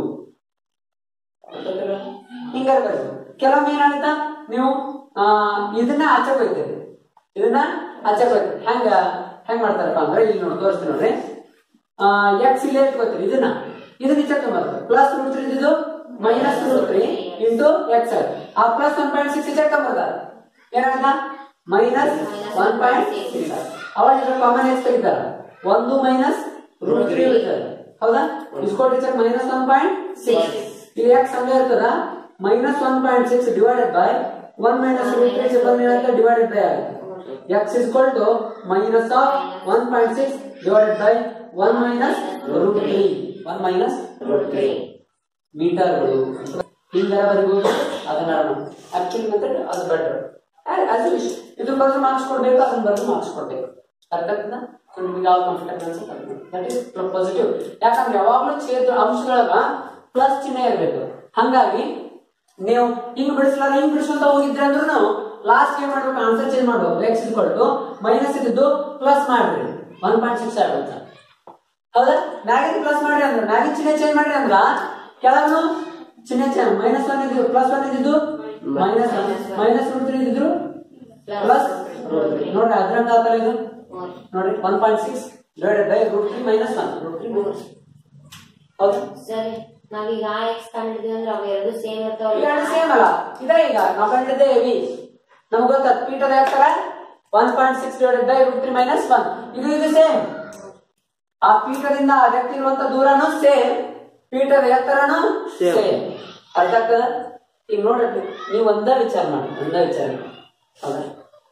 [SPEAKER 1] ಹಿಂಗಾರೆ ಬರೋದು ಕೆಲವೊಮ್ಮೆ ಏನಾಗುತ್ತಾ ನೀವು ಆ, ಇದನ್ನ ಆಚೆ ಹೋಗ್ತೀರಿ ಇದನ್ನ ಆಚೆ ಹೋಗ್ತೀರಿ ಹೆಂಗ ಹೆಂಗ್ ಮಾಡ್ತಾರಪ್ಪ ಅಂದ್ರೆ ಇಲ್ಲಿ ನೋಡಿ ತೋರಿಸ್ತೀನಿ ನೋಡ್ರಿ ಎಕ್ಸ್ ಇಲ್ಲೇ ಇಟ್ಕೋತೀರಿ ಇದನ್ನ ಇದನ್ನ ಈಚೆ ಬರ್ತದೆ ಪ್ಲಸ್ ರೂಟ್ ತ್ರೀ ಇದು minus root three into X ಆ ಪ್ಲಸ್ ಒನ್ ಪಾಯಿಂಟ್ ಸಿಕ್ಸ್ ಈಚೆ ಬರ್ತಾರೆ ಏನಾಗಲ್ಲ ಮೈನಸ್ ಒನ್ ಪಾಯಿಂಟ್ ಸಿಕ್ಸ್ ಅವಾಗ ಇದ್ರ ಕಾಮನ್ ಎಕ್ಸ್ ತೆಗಿತಾರ ಒಂದು ಮೈನಸ್ ರೂಟ್ ತ್ರೀ ಉಳಿತದೆ ಹೌದಾ ಇಸ್ಕೊಟ್ ಈಚೆ ಮೈನಸ್ ಒನ್ ಪಾಯಿಂಟ್ ಸಿಕ್ಸ್ ಇಲ್ಲಿ ಎಕ್ಸ್ ಹಂಗೆ ಇರ್ತದ minus one point six divided by one minus root three ಬಂದು ಏನಾಗುತ್ತೆ ಡಿವೈಡೆಡ್ ಬೈ ಆಗುತ್ತೆ X is equal to minus of one point six divided by one minus root three one minus root three ಮೀಟರ್ಗಳು ಹಿಂದರವರೆಗೂ ಅದನ್ನ actually method ಅದು better ಅದು ಇದ್ರ ಬದಲು ಮಾರ್ಕ್ಸ್ ಕೊಡ್ಬೇಕು ಅದನ್ನ ಬದಲು ಮಾರ್ಕ್ಸ್ ಕೊಡ್ಬೇಕು ಅರ್ಥ ಆಗ್ತದ ಸೊ ನಿಮ್ಗೆ ಯಾವ ಕಂಫರ್ಟಬಲ್ ಅನ್ಸುತ್ತೆ ದಟ್ ಇಸ್ ಪಾಸಿಟಿವ್ ಯಾಕಂದ್ರೆ ಯಾವಾಗ್ಲೂ ಛೇದ ಅಂಶದೊಳಗ ಪ್ಲಸ್ ಚಿಹ್ನೆ ಇರಬೇಕು ಹಂಗಾಗಿ ನೀವು ಹಿಂಗ್ ಬಿಡಿಸ್ಲಾರ ಹಿಂಗ್ ಬಿಡಿಸ್ಕೊಂತ ಹೋಗಿದ್ರೆ ಅಂದ್ರೂ ಲಾಸ್ಟ್ ಏನ್ ಮಾಡ್ಬೇಕು ಆನ್ಸರ್ ಚೇಂಜ್ ಮಾಡ್ಬೇಕು ಎಕ್ಸ್ ಇದ್ಕೊಟ್ಟು ಮೈನಸ್ ಇದ್ದು ಪ್ಲಸ್ ಮಾಡ್ರಿ ಒನ್ ಪಾಯಿಂಟ್ ಸಿಕ್ಸ್ ಆಗುತ್ತೆ ಹೌದಾ ಮ್ಯಾಗಿನ ಪ್ಲಸ್ ಮಾಡ್ರಿ ಅಂದ್ರೆ ಮ್ಯಾಗಿನ ಚಿಹ್ನೆ ಚೇಂಜ್ ಮಾಡ್ರಿ ಅಂದ್ರ ಕೆಳಗೂ ಚಿಹ್ನೆ ಚೇಂಜ್ ಮೈನಸ್ ಒನ್ ಇದ್ದು ಪ್ಲಸ್ ಒನ್ ಇದ್ದು minus one minus root three ಇದ್ದಿದ್ರು ಪ್ಲಸ್ ನೋಡ್ರಿ ಅದ್ರಂಗ ಆತರ ಇದು ನೋಡ್ರಿ one point six divided by root three minus one root three minus ಹೌದಾ
[SPEAKER 2] ಸರಿ ನಾವೀಗ ಆ ಎಕ್ಸ್ ಕಂಡಿದ್ವಿ ಅಂದ್ರೆ ಅವು ಎರಡು ಸೇಮ್ ಇರ್ತಾವ
[SPEAKER 1] ಎರಡು ಸೇಮ್ ಅಲ್ಲ ಇದೇ ಈಗ ನಾವು ಕಂಡಿದ್ದೆ ವಿ ನಮ್ಗೆ ಗೊತ್ತಾದ ಪೀಟರ್ ಯಾಕಂದ್ರೆ one point six divided by root three minus one ಇದು ಇದು ಸೇಮ್ ಆ ಪೀಠದಿಂದ ಆ ವ್ಯಕ್ತಿ ಇರುವಂತ ದೂರನು ಸೇಮ್ ಪೀಠದ ಎತ್ತರನು
[SPEAKER 3] Same.
[SPEAKER 1] ಸೇಮ್ ಅರ್ಥ ಆಗ್ತದ ಈಗ ನೋಡ್ರಿ ನೀವು ಒಂದ ವಿಚಾರ ಮಾಡಿ ಒಂದ ವಿಚಾರ ಮಾಡಿ ಹೌದಾ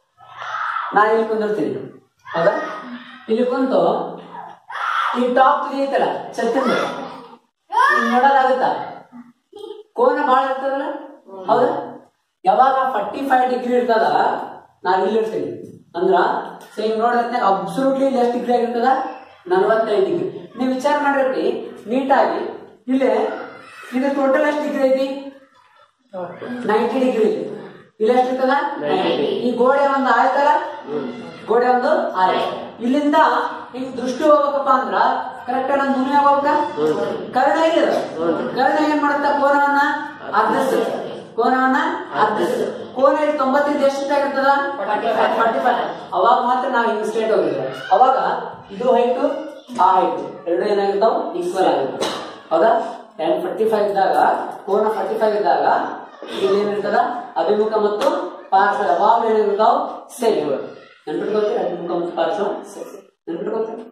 [SPEAKER 1] ನಾ ಇಲ್ಲಿ ಕುಂದಿರ್ತೀನಿ ಹೌದಾ ಇಲ್ಲಿ ಕುಂತು ಈ ಟಾಪ್ ತುದಿ ಐತಲ್ಲ ಛತ್ತಿಂದ ನೋಡೋದಾಗುತ್ತಾ ಕೋನ ಬಹಳ ಇರ್ತದಲ್ಲ ಹೌದಾ ಯಾವಾಗ ಫಾರ್ಟಿ ಫೈವ್ ಡಿಗ್ರಿ ಇರ್ತದ ನಾವ್ ಇಲ್ಲಿ ಇರ್ತೀವಿ ಅಂದ್ರ ಸೊ ಹಿಂಗ್ ನೋಡಿದ್ರೆ ಅಬ್ಸಲ್ಯೂಟ್ಲಿ ಇಲ್ಲಿ ಎಷ್ಟು ಡಿಗ್ರಿ ಆಗಿರ್ತದ ನಲವತ್ತೈದು ಡಿಗ್ರಿ ನೀವು ವಿಚಾರ ಮಾಡಿರ್ತಿ ನೀಟಾಗಿ ಇಲ್ಲಿ ಇದು ಟೋಟಲ್ ಎಷ್ಟು ಡಿಗ್ರಿ ಐತಿ ನೈಂಟಿ ಡಿಗ್ರಿ ಇಲ್ಲಿ ಇಲ್ಲಿ ಎಷ್ಟು ಇರ್ತದ
[SPEAKER 3] 90.
[SPEAKER 1] ಈ ಗೋಡೆ ಒಂದು ಆಯ್ತಲ್ಲ ಗೋಡೆ ಒಂದು ಆಯ ಇಲ್ಲಿಂದ ಹಿಂಗ್ ದೃಷ್ಟಿ ಹೋಗ್ಬೇಕಪ್ಪ ಅಂದ್ರ ಕರೆಕ್ಟ್ ನಮ್ಮ ಮುನಿ ಹೋಗ್ಬೇಕ ಕರ್ಣ ಇದೆ ಕರ್ಣ ಏನ್ ಮಾಡುತ್ತ ಕೋನವನ್ನ ಅರ್ಧಿಸ ಕೋನವನ್ನ ಅರ್ಧಿಸ ಕೋನ ಇಲ್ಲಿ ತೊಂಬತ್ತೈದು ಎಷ್ಟು ಆಗಿರ್ತದ ಫಾರ್ಟಿ ಫೈವ್ ಅವಾಗ ಮಾತ್ರ ನಾವು ಹಿಂಗ್ ಸ್ಟ್ರೇಟ್ ಹೋಗಿದ್ವಿ ಅವಾಗ ಇದು ಹೈಟು ಆ ಹೈಟು ಎರಡು ಏನಾಗಿರ್ತಾವ ಈಕ್ವಲ್ ಆಗಿರ್ತಾವ ಹೌದಾ ಟೆನ್ ಫಾರ್ಟಿ ಫೈವ್ ಇದ್ದಾಗ ಕೋನ ಫಾರ್ಟಿ ಫೈವ್ ಇದ್ದಾಗ ಇಲ್ಲಿ ಏನಿರ್ತದ ಅಭಿಮುಖ ಮತ್ತು ಪಾರ್ಶ್ವ ಯಾವಾಗಲೂ ಏನಿರ್ತಾವ ಸೇಮ್ ನೆನ್ಪಿಟ್ಕೋತೀರಿ ಅಭಿಮುಖ ಮತ್ತು ಪಾರ್ಶ್ವ ಸೇಮ್ ನೆನ್ಪಿಟ್ಕೋತೀರಿ